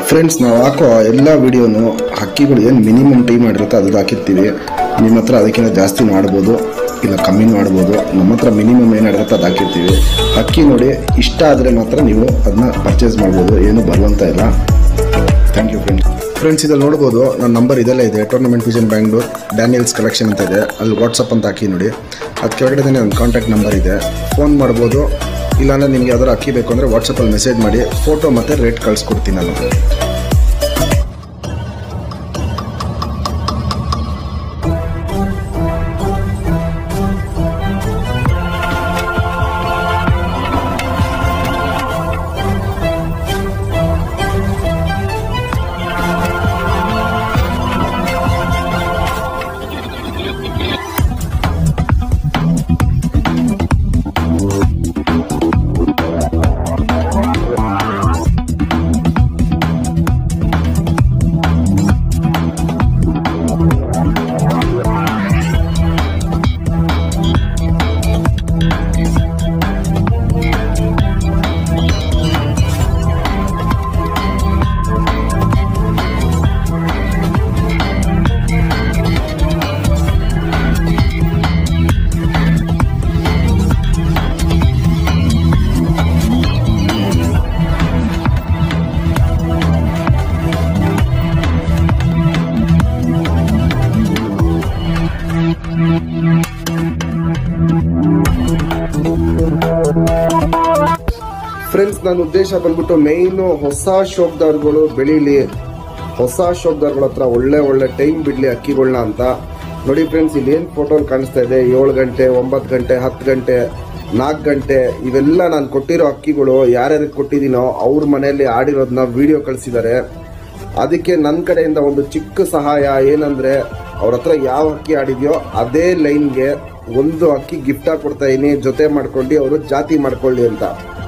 friends ನಾವು ಹಾಕೋ ಎಲ್ಲ ವಿಡಿಯೋನು ಹಕ್ಕಿಗಳು ಏನು ಮಿನಿಮಮ್ ಟೈಮ್ ಮಾಡಿರುತ್ತೆ ಅದು ಹಾಕಿರ್ತೀವಿ ನಿಮ್ಮ ಹತ್ರ ಅದಕ್ಕಿಂತ ಜಾಸ್ತಿ ಮಾಡ್ಬೋದು ಇಲ್ಲ ಕಮ್ಮಿ ಮಾಡ್ಬೋದು ನಮ್ಮ ಹತ್ರ ಮಿನಿಮಮ್ ಏನಿರುತ್ತೆ ಅದು ಹಾಕಿರ್ತೀವಿ ಹಕ್ಕಿ ನೋಡಿ ಇಷ್ಟ ಆದರೆ ಮಾತ್ರ ನೀವು ಅದನ್ನ ಪರ್ಚೇಸ್ ಮಾಡ್ಬೋದು ಏನು ಬರುವಂತ ಇಲ್ಲ ಥ್ಯಾಂಕ್ ಯು ಫ್ರೆಂಡ್ಸ್ ಫ್ರೆಂಡ್ಸ್ ಇದಲ್ಲಿ ನೋಡ್ಬೋದು ನನ್ನ ನಂಬರ್ ಇದೆಲ್ಲ ಇದೆ tournament vision Bangalore Daniels collection ಅಂತ ಇದೆ ಅಲ್ಲಿ ವಾಟ್ಸಪ್ ಅಂತ ಹಾಕಿ ನೋಡಿ ಅದು ಕೆಳಗಡೆ ನನ್ನ ಕಾಂಟ್ಯಾಕ್ಟ್ ನಂಬರ್ ಇದೆ ಫೋನ್ ಮಾಡ್ಬೋದು ಇಲ್ಲಾಂದ್ರೆ ನಿಮ್ಗೆ ಯಾವ್ದಾರು ಅಕ್ಕಿ ಬೇಕು ಅಂದರೆ ವಾಟ್ಸಪ್ಪಲ್ಲಿ ಮೆಸೇಜ್ ಮಾಡಿ ಫೋಟೋ ಮತ್ತು ರೇಟ್ ಕಳಿಸ್ಕೊಡ್ತೀನಿ ನಾನು ಫ್ರೆಂಡ್ಸ್ ನನ್ನ ಉದ್ದೇಶ ಬಂದ್ಬಿಟ್ಟು ಮೇಯ್ನು ಹೊಸ ಶೋಕ್ದಾರ್ಗಳು ಬೆಳೀಲಿ ಹೊಸ ಶೋಕ್ದಾರ್ಗಳ ಹತ್ರ ಒಳ್ಳೆ ಒಳ್ಳೆ ಟೈಮ್ ಬಿಡಲಿ ಅಕ್ಕಿಗಳನ್ನ ಅಂತ ನೋಡಿ ಫ್ರೆಂಡ್ಸ್ ಇಲ್ಲಿ ಏನು ಫೋಟೋ ಕಾಣಿಸ್ತಾ ಇದೆ ಏಳು ಗಂಟೆ ಒಂಬತ್ತು ಗಂಟೆ ಹತ್ತು ಗಂಟೆ ನಾಲ್ಕು ಗಂಟೆ ಇವೆಲ್ಲ ನಾನು ಕೊಟ್ಟಿರೋ ಅಕ್ಕಿಗಳು ಯಾರ್ಯಾರಿಗೆ ಕೊಟ್ಟಿದ್ದೀನೋ ಅವ್ರ ಮನೆಯಲ್ಲಿ ಆಡಿರೋದನ್ನ ವಿಡಿಯೋ ಕಳಿಸಿದ್ದಾರೆ ಅದಕ್ಕೆ ನನ್ನ ಕಡೆಯಿಂದ ಒಂದು ಚಿಕ್ಕ ಸಹಾಯ ಏನಂದ್ರೆ ಅವ್ರ ಹತ್ರ ಯಾವ ಅಕ್ಕಿ ಆಡಿದ್ಯೋ ಅದೇ ಲೈನ್ಗೆ ಒಂದು ಅಕ್ಕಿ ಗಿಫ್ಟ್ ಆಗಿ ಕೊಡ್ತಾ ಇದೀನಿ ಜೊತೆ ಮಾಡ್ಕೊಂಡು ಅವರು ಜಾತಿ ಮಾಡ್ಕೊಳ್ಳಿ ಅಂತ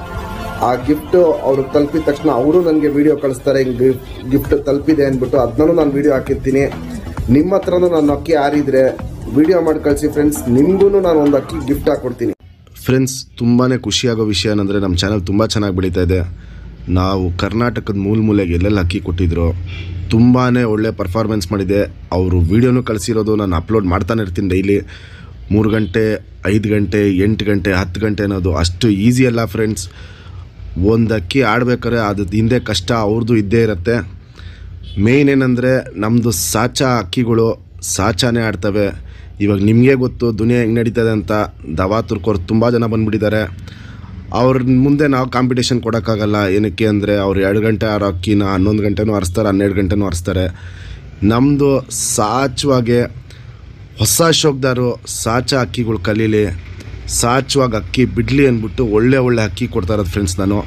ಆ ಗಿಫ್ಟ್ ಅವ್ರು ತಲುಪಿದ ತಕ್ಷಣ ಅವರು ನನಗೆ ವಿಡಿಯೋ ಕಳಿಸ್ತಾರೆ ಹಿಂಗೆ ಗಿಫ್ಟ್ ತಲುಪಿದೆ ಅಂದ್ಬಿಟ್ಟು ಅದನ್ನೂ ನಾನು ವಿಡಿಯೋ ಹಾಕಿರ್ತೀನಿ ನಿಮ್ಮ ಹತ್ರನೂ ನಾನು ಅಕ್ಕಿ ಆರಿದ್ರೆ ವಿಡಿಯೋ ಮಾಡಿ ಕಳಿಸಿ ಫ್ರೆಂಡ್ಸ್ ನಿಮಗೂ ನಾನು ಒಂದು ಅಕ್ಕಿ ಗಿಫ್ಟ್ ಹಾಕ್ಕೊಡ್ತೀನಿ ಫ್ರೆಂಡ್ಸ್ ತುಂಬಾ ಖುಷಿಯಾಗೋ ವಿಷಯ ಏನಂದರೆ ನಮ್ಮ ಚಾನಲ್ ತುಂಬ ಚೆನ್ನಾಗಿ ಬೆಳೀತಾ ಇದೆ ನಾವು ಕರ್ನಾಟಕದ ಮೂಲ ಮೂಲೆಗೆ ಎಲ್ಲೆಲ್ಲಿ ಅಕ್ಕಿ ಕೊಟ್ಟಿದ್ರು ತುಂಬಾ ಒಳ್ಳೆ ಪರ್ಫಾರ್ಮೆನ್ಸ್ ಮಾಡಿದೆ ಅವರು ವೀಡಿಯೋನು ಕಳಿಸಿರೋದು ನಾನು ಅಪ್ಲೋಡ್ ಮಾಡ್ತಾನೆ ಇರ್ತೀನಿ ಡೈಲಿ ಮೂರು ಗಂಟೆ ಐದು ಗಂಟೆ ಎಂಟು ಗಂಟೆ ಹತ್ತು ಗಂಟೆ ಅನ್ನೋದು ಅಷ್ಟು ಈಸಿ ಅಲ್ಲ ಫ್ರೆಂಡ್ಸ್ ಒಂದು ಅಕ್ಕಿ ಆಡ್ಬೇಕಾದ್ರೆ ಅದು ಹಿಂದೆ ಕಷ್ಟ ಅವ್ರದ್ದು ಇದ್ದೇ ಇರುತ್ತೆ ಮೇಯ್ನ್ ಏನಂದರೆ ನಮ್ಮದು ಸಾಚಾ ಅಕ್ಕಿಗಳು ಸಾಚಾನೇ ಆಡ್ತವೆ ಇವಾಗ ನಿಮಗೆ ಗೊತ್ತು ದುನಿಯಾ ಹೆಂಗೆ ನಡೀತದೆ ಅಂತ ದವಾ ತುರ್ಕೋರು ತುಂಬ ಜನ ಬಂದುಬಿಟ್ಟಿದ್ದಾರೆ ಅವ್ರ ಮುಂದೆ ನಾವು ಕಾಂಪಿಟೇಷನ್ ಕೊಡೋಕ್ಕಾಗಲ್ಲ ಏನಕ್ಕೆ ಅಂದರೆ ಅವ್ರು ಎರಡು ಗಂಟೆ ಆರೋ ಅಕ್ಕಿನ ಹನ್ನೊಂದು ಗಂಟೆನೂ ಹರಿಸ್ತಾರೆ ಹನ್ನೆರಡು ಗಂಟೆನೂ ಹರಿಸ್ತಾರೆ ನಮ್ಮದು ಸಾಚವಾಗೆ ಹೊಸ ಶೋಕ್ದಾರು ಸಾಚ ಅಕ್ಕಿಗಳು ಕಲೀಲಿ ಸಾಚವಾಗಿ ಅಕ್ಕಿ ಬಿಡಲಿ ಅಂದ್ಬಿಟ್ಟು ಒಳ್ಳೆ ಒಳ್ಳೆ ಅಕ್ಕಿ ಕೊಡ್ತಾ ಇರೋದು ಫ್ರೆಂಡ್ಸ್ ನಾನು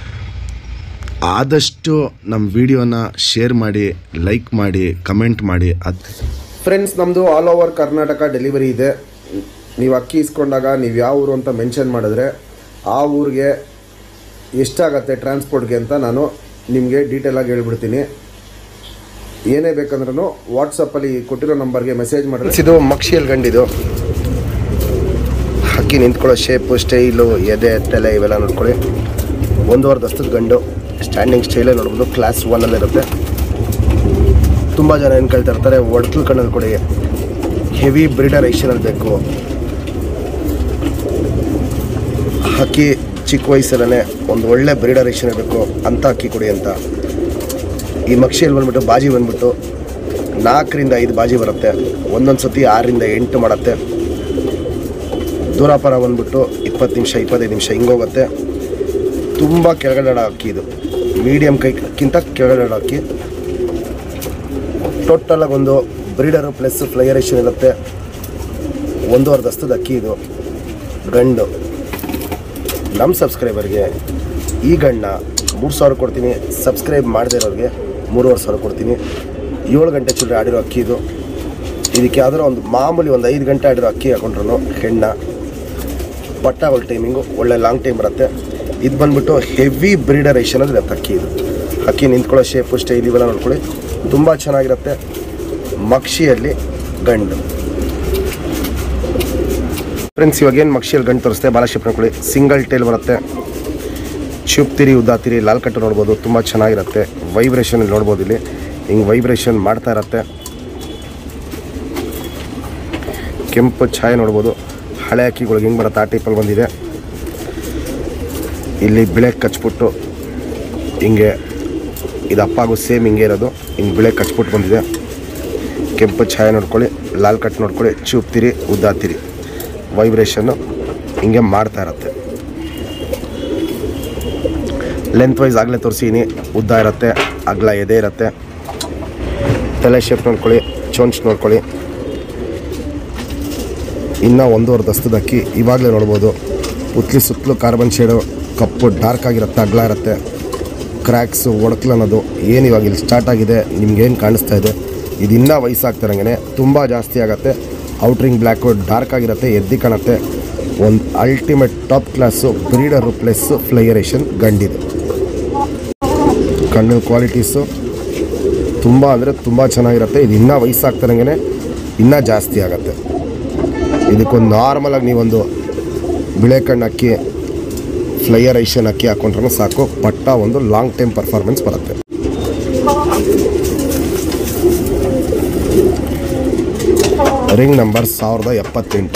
ಆದಷ್ಟು ನಮ್ಮ ವಿಡಿಯೋನ ಶೇರ್ ಮಾಡಿ ಲೈಕ್ ಮಾಡಿ ಕಮೆಂಟ್ ಮಾಡಿ ಅದು ಫ್ರೆಂಡ್ಸ್ ನಮ್ಮದು ಆಲ್ ಓವರ್ ಕರ್ನಾಟಕ ಡೆಲಿವರಿ ಇದೆ ನೀವು ಅಕ್ಕಿ ಇಸ್ಕೊಂಡಾಗ ನೀವು ಯಾವ ಊರು ಅಂತ ಮೆನ್ಷನ್ ಮಾಡಿದ್ರೆ ಆ ಊರಿಗೆ ಎಷ್ಟಾಗತ್ತೆ ಟ್ರಾನ್ಸ್ಪೋರ್ಟ್ಗೆ ಅಂತ ನಾನು ನಿಮಗೆ ಡೀಟೇಲಾಗಿ ಹೇಳ್ಬಿಡ್ತೀನಿ ಏನೇ ಬೇಕಂದ್ರೂ ವಾಟ್ಸಪ್ಪಲ್ಲಿ ಕೊಟ್ಟಿರೋ ನಂಬರ್ಗೆ ಮೆಸೇಜ್ ಮಾಡಿದ್ರೆ ಇದು ಮಕ್ಷಿಯಲ್ಲಿ ಗಂಡಿದು ಹಕ್ಕಿ ನಿಂತ್ಕೊಳ್ಳೋ ಶೇಪು ಸ್ಟೈಲು ಎದೆ ತಲೆ ಇವೆಲ್ಲ ನೋಡ್ಕೊಳ್ಳಿ ಒಂದೂವರೆ ದಸ್ತದ ಗಂಡು ಸ್ಟ್ಯಾಂಡಿಂಗ್ ಸ್ಟೈಲೇ ನೋಡ್ಬೋದು ಕ್ಲಾಸ್ ಒನ್ನಲ್ಲಿರುತ್ತೆ ತುಂಬ ಜನ ಏನು ಕೇಳ್ತಾ ಇರ್ತಾರೆ ಒಡ್ಕಲ್ ಕಣ್ಣಲ್ಲಿ ಕೊಡಿ ಹೆವಿ ಬ್ರೀಡರ್ ಐಷನಲ್ಲಿ ಬೇಕು ಹಕ್ಕಿ ಚಿಕ್ಕ ವಯಸ್ಸಲ್ಲೇ ಒಂದು ಒಳ್ಳೆ ಬ್ರೀಡರ್ ಐಷನ್ ಬೇಕು ಅಂತ ಅಕ್ಕಿ ಕೊಡಿ ಅಂತ ಈ ಮಕ್ಷಿಯಲ್ಲಿ ಬಂದ್ಬಿಟ್ಟು ಬಾಜಿ ಬಂದ್ಬಿಟ್ಟು ನಾಲ್ಕರಿಂದ ಐದು ಬಾಜಿ ಬರುತ್ತೆ ಒಂದೊಂದು ಸತಿ ಆರರಿಂದ ಎಂಟು ಮಾಡುತ್ತೆ ದೂರಾಪರ ಬಂದ್ಬಿಟ್ಟು ಇಪ್ಪತ್ತು ನಿಮಿಷ ಇಪ್ಪತ್ತೈದು ನಿಮಿಷ ಹಿಂಗೋಗುತ್ತೆ ತುಂಬ ಕೆಳಗಡೆ ಆಡೋ ಅಕ್ಕಿ ಇದು ಮೀಡಿಯಮ್ ಕೈಕ್ಕಿಂತ ಕೆಳಗಡೆ ಆಡೋ ಅಕ್ಕಿ ಟೋಟಲಾಗಿ ಒಂದು ಬ್ರೀಡರು ಪ್ಲಸ್ ಫ್ಲೈಯರೇಷನ್ ಇರುತ್ತೆ ಒಂದೂವರೆ ದಸ್ತದ ಅಕ್ಕಿ ಇದು ಗಂಡು ನಮ್ಮ ಸಬ್ಸ್ಕ್ರೈಬರ್ಗೆ ಈ ಗಂಡ ಮೂರು ಸಾವಿರ ಕೊಡ್ತೀನಿ ಸಬ್ಸ್ಕ್ರೈಬ್ ಮಾಡದೇ ಇರೋರಿಗೆ ಮೂರುವರೆ ಸಾವಿರ ಕೊಡ್ತೀನಿ ಏಳು ಗಂಟೆ ಚಿಲ್ಲರೆ ಆಡಿರೋ ಅಕ್ಕಿ ಇದು ಇದಕ್ಕೆ ಯಾವ್ದಾರು ಒಂದು ಮಾಮೂಲಿ ಒಂದು ಐದು ಗಂಟೆ ಆಡಿರೋ ಅಕ್ಕಿ ಹಾಕೊಂಡ್ರು ಹೆಣ್ಣ ಪಟ್ಟಾಗಳ ಟೈಮಿಂಗು ಒಳ್ಳೆ ಲಾಂಗ್ ಟೈಮ್ ಬರುತ್ತೆ ಇದು ಬಂದ್ಬಿಟ್ಟು ಹೆವಿ ಬ್ರೀಡರೇಷನ್ ಅಂದರೆ ಅಕ್ಕಿ ಇದು ಅಕ್ಕಿ ನಿಂತ್ಕೊಳ್ಳೋ ಶೇಪು ಸ್ಟೈಲ್ ಇವೆಲ್ಲ ನೋಡ್ಕೊಳ್ಳಿ ತುಂಬ ಚೆನ್ನಾಗಿರುತ್ತೆ ಮಕ್ಷಿಯಲ್ಲಿ ಗಂಡು ಫ್ರೆಂಡ್ಸ್ ಇವಾಗ ಏನು ಮಕ್ಷಿಯಲ್ಲಿ ಗಂಡು ತೋರಿಸ್ತೆ ಬಾಲ ಶೇಪ್ ನೋಡ್ಕೊಳ್ಳಿ ಸಿಂಗಲ್ ಟೈಲ್ ಬರುತ್ತೆ ಚುಪ್ತಿರಿ ಉದ್ದಾತಿರಿ ಲಾಲ್ ಕಟ್ಟು ನೋಡ್ಬೋದು ತುಂಬ ಚೆನ್ನಾಗಿರುತ್ತೆ ವೈಬ್ರೇಷನ್ ನೋಡ್ಬೋದು ಇಲ್ಲಿ ಹಿಂಗೆ ವೈಬ್ರೇಷನ್ ಮಾಡ್ತಾ ಇರತ್ತೆ ಕೆಂಪು ಛಾಯೆ ನೋಡ್ಬೋದು ಹಳೆ ಅಕ್ಕಿಗಳಿಗೆ ಹಿಂಗೆ ಬರುತ್ತೆ ಆ ಟೈಪಲ್ಲಿ ಬಂದಿದೆ ಇಲ್ಲಿ ಬಿಳೆ ಕಚ್ಬಿಟ್ಟು ಹಿಂಗೆ ಇದು ಅಪ್ಪಾಗೂ ಸೇಮ್ ಹಿಂಗೆ ಇರೋದು ಹಿಂಗೆ ಬಿಳೆ ಕಚ್ಬಿಟ್ಟು ಬಂದಿದೆ ಕೆಂಪು ಛಾಯೆ ನೋಡ್ಕೊಳ್ಳಿ ಲಾಲ್ ಕಟ್ ನೋಡ್ಕೊಳ್ಳಿ ಚೂಪ್ತಿರಿ ಉದ್ದಾತಿರಿ ವೈಬ್ರೇಷನ್ನು ಹಿಂಗೆ ಮಾಡ್ತಾ ಇರತ್ತೆ ಲೆಂತ್ ವೈಸ್ ಆಗಲೇ ತೋರಿಸಿನಿ ಉದ್ದ ಇರುತ್ತೆ ಅಗಲ ಎದೆ ಇರುತ್ತೆ ತಲೆ ಶೇಪ್ ನೋಡ್ಕೊಳ್ಳಿ ಚೊಂಚ್ ನೋಡ್ಕೊಳ್ಳಿ ಇನ್ನೂ ಒಂದೂವರೆ ದಸ್ತದ ಅಕ್ಕಿ ಇವಾಗಲೇ ನೋಡ್ಬೋದು ಉತ್ಲಿ ಸುತ್ತಲೂ ಕಾರ್ಬನ್ ಶೇಡು ಕಪ್ಪು ಡಾರ್ಕ್ ಆಗಿರುತ್ತೆ ಅಗಲ ಇರುತ್ತೆ ಕ್ರ್ಯಾಕ್ಸು ಒಡಕ್ಲು ಅನ್ನೋದು ಏನು ಇವಾಗ ಇಲ್ಲಿ ಸ್ಟಾರ್ಟ್ ಆಗಿದೆ ನಿಮ್ಗೇನು ಕಾಣಿಸ್ತಾ ಇದೆ ಇದು ಇನ್ನೂ ವಯಸ್ಸಾಗ್ತಿರಂಗೆ ತುಂಬ ಜಾಸ್ತಿ ಆಗುತ್ತೆ ಔಟ್ರಿಂಗ್ ಬ್ಲ್ಯಾಕು ಡಾರ್ಕ್ ಆಗಿರುತ್ತೆ ಎದ್ದಿ ಕಾಣುತ್ತೆ ಒಂದು ultimate top class breeder plus ಫ್ಲೈಯರೇಷನ್ ಗಂಡಿದೆ ಕಣ್ಣಿನ ಕ್ವಾಲಿಟೀಸು ತುಂಬ ಅಂದರೆ ತುಂಬ ಚೆನ್ನಾಗಿರುತ್ತೆ ಇದು ಇನ್ನೂ ವಯಸ್ಸಾಗ್ತಿರಂಗೆ ಇನ್ನೂ ಜಾಸ್ತಿ ಆಗುತ್ತೆ ಇದಕ್ಕೊಂದು ನಾರ್ಮಲಾಗಿ ನೀವೊಂದು ಬಿಳೆ ಕಣ್ಣು ಅಕ್ಕಿ ಫ್ಲೈಯರ್ ಐಷನ್ ಅಕ್ಕಿ ಹಾಕೊಂಡ್ರೂ ಸಾಕು ಪಟ್ಟ ಒಂದು ಲಾಂಗ್ ಟೈಮ್ ಪರ್ಫಾರ್ಮೆನ್ಸ್ ಬರುತ್ತೆ ರಿಂಗ್ ನಂಬರ್ ಸಾವಿರದ ಎಪ್ಪತ್ತೆಂಟು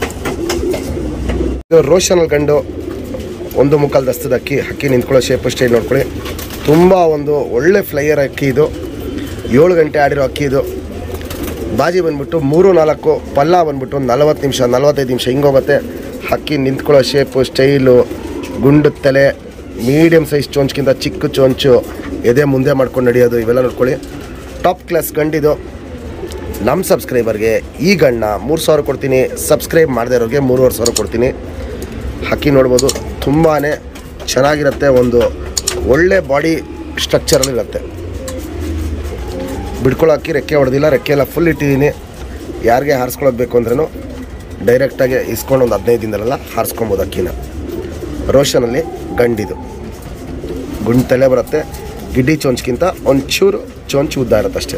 ಇದು ರೋಷನಲ್ ಗಂಡು ಒಂದು ಮುಕ್ಕಾಲು ದಸ್ತದ ಅಕ್ಕಿ ಅಕ್ಕಿ ನಿಂತ್ಕೊಳ್ಳೋ ಶೇಪ್ ಸ್ಟೈಲ್ ನೋಡ್ಕೊಳ್ಳಿ ತುಂಬ ಒಂದು ಒಳ್ಳೆ ಫ್ಲೈಯರ್ ಅಕ್ಕಿ ಇದು ಏಳು ಗಂಟೆ ಆಡಿರೋ ಅಕ್ಕಿ ಇದು ಬಾಜಿ ಬಂದ್ಬಿಟ್ಟು ಮೂರು ನಾಲ್ಕು ಪಲ್ಲ ಬಂದ್ಬಿಟ್ಟು ನಲವತ್ತು ನಿಮಿಷ ನಲವತ್ತೈದು ನಿಮಿಷ ಹಿಂಗೋಗುತ್ತೆ ಹಕ್ಕಿ ನಿಂತ್ಕೊಳ್ಳೋ ಶೇಪು ಸ್ಟೈಲು ಗುಂಡು ತಲೆ ಮೀಡಿಯಮ್ ಸೈಜ್ ಚೊಂಚ್ಗಿಂತ ಚಿಕ್ಕ ಚೊಂಚು ಎದೆ ಮುಂದೆ ಮಾಡ್ಕೊಂಡು ನಡೆಯೋದು ಇವೆಲ್ಲ ನೋಡ್ಕೊಳ್ಳಿ ಟಾಪ್ ಕ್ಲಾಸ್ ಗಂಡಿದು ನಮ್ಮ ಸಬ್ಸ್ಕ್ರೈಬರ್ಗೆ ಈ ಗಣ್ಣ ಮೂರು ಸಾವಿರ ಕೊಡ್ತೀನಿ ಸಬ್ಸ್ಕ್ರೈಬ್ ಮಾಡದೇ ಇರೋರಿಗೆ ಮೂರುವರೆ ಸಾವಿರ ಕೊಡ್ತೀನಿ ಹಕ್ಕಿ ನೋಡ್ಬೋದು ತುಂಬಾ ಚೆನ್ನಾಗಿರುತ್ತೆ ಒಂದು ಒಳ್ಳೆ ಬಾಡಿ ಸ್ಟ್ರಕ್ಚರಲ್ಲಿರುತ್ತೆ ಬಿಡ್ಕೊಳ್ಳೋ ಅಕ್ಕಿ ರೆಕ್ಕೆ ಹೊಡೆದಿಲ್ಲ ರೆಕ್ಕೆ ಎಲ್ಲ ಫುಲ್ ಇಟ್ಟಿದ್ದೀನಿ ಯಾರಿಗೆ ಹಾರಿಸ್ಕೊಳ್ಳೋದು ಬೇಕು ಅಂದ್ರೂ ಡೈರೆಕ್ಟಾಗಿ ಇಸ್ಕೊಂಡು ಒಂದು ಹದಿನೈದು ದಿನದಲ್ಲೆಲ್ಲ ಹಾರಿಸ್ಕೊಬೋದು ಅಕ್ಕಿನ ರೋಷನಲ್ಲಿ ಗಂಡಿದು ಗುಂಡು ತಲೆ ಬರುತ್ತೆ ಗಿಡ್ಡಿ ಚೊಂಚ್ಗಿಂತ ಒಂಚೂರು ಚೊಂಚು ಉದ್ದ ಇರುತ್ತೆ ಅಷ್ಟೇ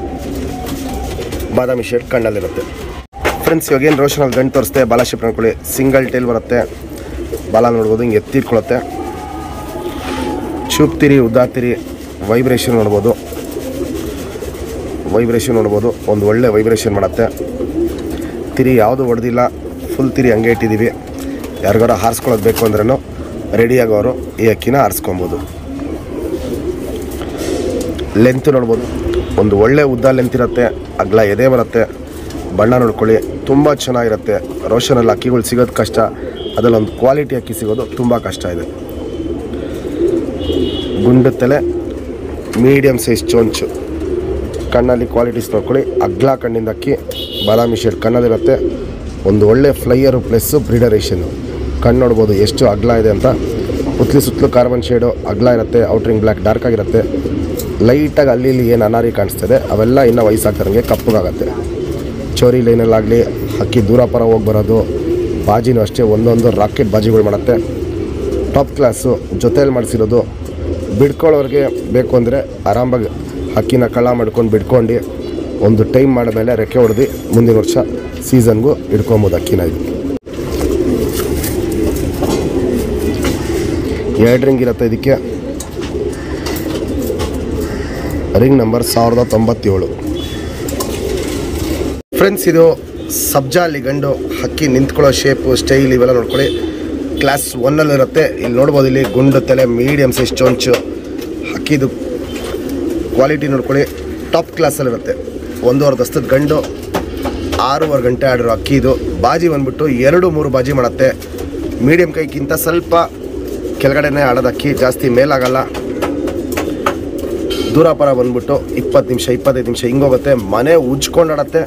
ಬಾದಾಮಿ ಶೇಡ್ ಕಣ್ಣಲ್ಲಿರುತ್ತೆ ಫ್ರೆಂಡ್ಸ್ ಇವಾಗ ಏನು ರೋಷನಲ್ಲಿ ಗಂಟು ತೋರಿಸ್ತೆ ಬಾಲ ಶೇಪ್ ನೋಡ್ಕೊಳ್ಳಿ ಸಿಂಗಲ್ ಟೇಲ್ ಬರುತ್ತೆ ಬಾಲ ನೋಡ್ಬೋದು ಹಿಂಗೆ ಎತ್ತಿಟ್ಕೊಳುತ್ತೆ ಚೂಪ್ತಿರಿ ಉದ್ದಾತಿರಿ ವೈಬ್ರೇಷನ್ ನೋಡ್ಬೋದು ವೈಬ್ರೇಷನ್ ನೋಡ್ಬೋದು ಒಂದು ಒಳ್ಳೆ ವೈಬ್ರೇಷನ್ ಮಾಡುತ್ತೆ ತಿರಿ ಯಾವುದು ಹೊಡೆದಿಲ್ಲ ಫುಲ್ ತಿರಿ ಹಂಗೆ ಇಟ್ಟಿದ್ದೀವಿ ಯಾರಿಗಾರ ಹಾರಿಸ್ಕೊಳ್ಳೋದು ಬೇಕು ಅಂದ್ರೂ ರೆಡಿಯಾಗೋರು ಈ ಅಕ್ಕಿನ ಹಾರಿಸ್ಕೊಬೋದು ಲೆಂತ್ ನೋಡ್ಬೋದು ಒಂದು ಒಳ್ಳೆ ಉದ್ದ ಲೆಂತ್ ಇರುತ್ತೆ ಅಗ್ಲ ಎದೆ ಬರುತ್ತೆ ಬಣ್ಣ ನೋಡ್ಕೊಳ್ಳಿ ತುಂಬ ಚೆನ್ನಾಗಿರುತ್ತೆ ರೋಷನಲ್ಲಿ ಅಕ್ಕಿಗಳು ಸಿಗೋದು ಕಷ್ಟ ಅದರಲ್ಲಿ ಒಂದು ಕ್ವಾಲಿಟಿ ಅಕ್ಕಿ ಸಿಗೋದು ತುಂಬ ಕಷ್ಟ ಇದೆ ಗುಂಡು ತಲೆ ಮೀಡಿಯಮ್ ಸೈಜ್ ಚೊಂಚು ಕಣ್ಣಲ್ಲಿ ಕ್ವಾಲಿಟೀಸ್ ನೋಡ್ಕೊಳ್ಳಿ ಅಗ್ಲ ಕಣ್ಣಿಂದ ಅಕ್ಕಿ ಬಾದಾಮಿ ಶೇಡ್ ಕಣ್ಣಲ್ಲಿರುತ್ತೆ ಒಂದು ಒಳ್ಳೆ ಫ್ಲೈಯರು ಪ್ಲಸ್ಸು ಬ್ರೀಡರೇಷನ್ನು ಕಣ್ಣು ನೋಡ್ಬೋದು ಎಷ್ಟು ಅಗ್ಲ ಇದೆ ಅಂತ ಉತ್ಲಿ ಸುತ್ತಲೂ ಕಾರ್ಬನ್ ಶೇಡು ಅಗ್ಲ ಇರುತ್ತೆ ಔಟ್ರಿಂಗ್ ಬ್ಲ್ಯಾಕ್ ಡಾರ್ಕ್ ಆಗಿರುತ್ತೆ ಲೈಟಾಗಿ ಅಲ್ಲಿ ಇಲ್ಲಿ ಏನು ಅನಾರಿ ಕಾಣಿಸ್ತದೆ ಅವೆಲ್ಲ ಇನ್ನೂ ವಯಸ್ಸಾಗ್ತಾರಂಗೆ ಕಪ್ಪಗಾಗತ್ತೆ ಚೋರಿ ಲೈನಲ್ಲಾಗಲಿ ಅಕ್ಕಿ ದೂರ ಪರ ಹೋಗಿ ಬರೋದು ಬಾಜಿನೂ ಅಷ್ಟೇ ಒಂದೊಂದು ರಾಕೆಟ್ ಬಾಜಿಗಳು ಮಾಡುತ್ತೆ ಟಾಪ್ ಕ್ಲಾಸು ಜೊತೆಯಲ್ಲಿ ಮಾಡಿಸಿರೋದು ಬಿಡ್ಕೊಳ್ಳೋರಿಗೆ ಬೇಕು ಅಂದರೆ ಆರಾಮಾಗಿ ಹಕ್ಕಿನ ಕಳ್ಳ ಮಾಡ್ಕೊಂಡು ಬಿಡ್ಕೊಂಡು ಒಂದು ಟೈಮ್ ಮಾಡಿದ್ಮೇಲೆ ರೆಕ್ಕೆ ಹೊಡೆದು ಮುಂದಿನ ವರ್ಷ ಸೀಸನ್ಗೂ ಹಿಡ್ಕೊಬೋದು ಅಕ್ಕಿನ ಇದು ಎರಡು ರಿಂಗ್ ಇರುತ್ತೆ ಇದಕ್ಕೆ ರಿಂಗ್ ನಂಬರ್ ಸಾವಿರದ ತೊಂಬತ್ತೇಳು ಫ್ರೆಂಡ್ಸ್ ಇದು ಸಬ್ಜಾ ಅಲ್ಲಿ ಗಂಡು ಹಕ್ಕಿ ನಿಂತ್ಕೊಳ್ಳೋ ಶೇಪು ಸ್ಟೈಲ್ ಇವೆಲ್ಲ ನೋಡ್ಕೊಳ್ಳಿ ಕ್ಲಾಸ್ ಒನ್ನಲ್ಲಿರುತ್ತೆ ಇಲ್ಲಿ ನೋಡ್ಬೋದು ಇಲ್ಲಿ ಗುಂಡು ತಲೆ ಮೀಡಿಯಮ್ ಸೈಜ್ ಚೊಂಚು ಹಕ್ಕಿದು ಕ್ವಾಲಿಟಿ ನೋಡ್ಕೊಳ್ಳಿ ಟಾಪ್ ಕ್ಲಾಸಲ್ಲಿರುತ್ತೆ ಒಂದೂವರೆ ದಸ್ತದ ಗಂಡು ಆರೂವರೆ ಗಂಟೆ ಆಡಿರೋ ಅಕ್ಕಿ ಇದು ಬಾಜಿ ಬಂದ್ಬಿಟ್ಟು ಎರಡು ಮೂರು ಬಾಜಿ ಮಾಡುತ್ತೆ ಮೀಡಿಯಮ್ ಕೈಗಿಂತ ಸ್ವಲ್ಪ ಕೆಳಗಡೆನೇ ಆಡೋದು ಅಕ್ಕಿ ಜಾಸ್ತಿ ಮೇಲಾಗಲ್ಲ ದೂರ ಪರ ಬಂದ್ಬಿಟ್ಟು ಇಪ್ಪತ್ತು ನಿಮಿಷ ಇಪ್ಪತ್ತೈದು ನಿಮಿಷ ಹಿಂಗೋಗುತ್ತೆ ಮನೆ ಉಜ್ಕೊಂಡು ಆಡತ್ತೆ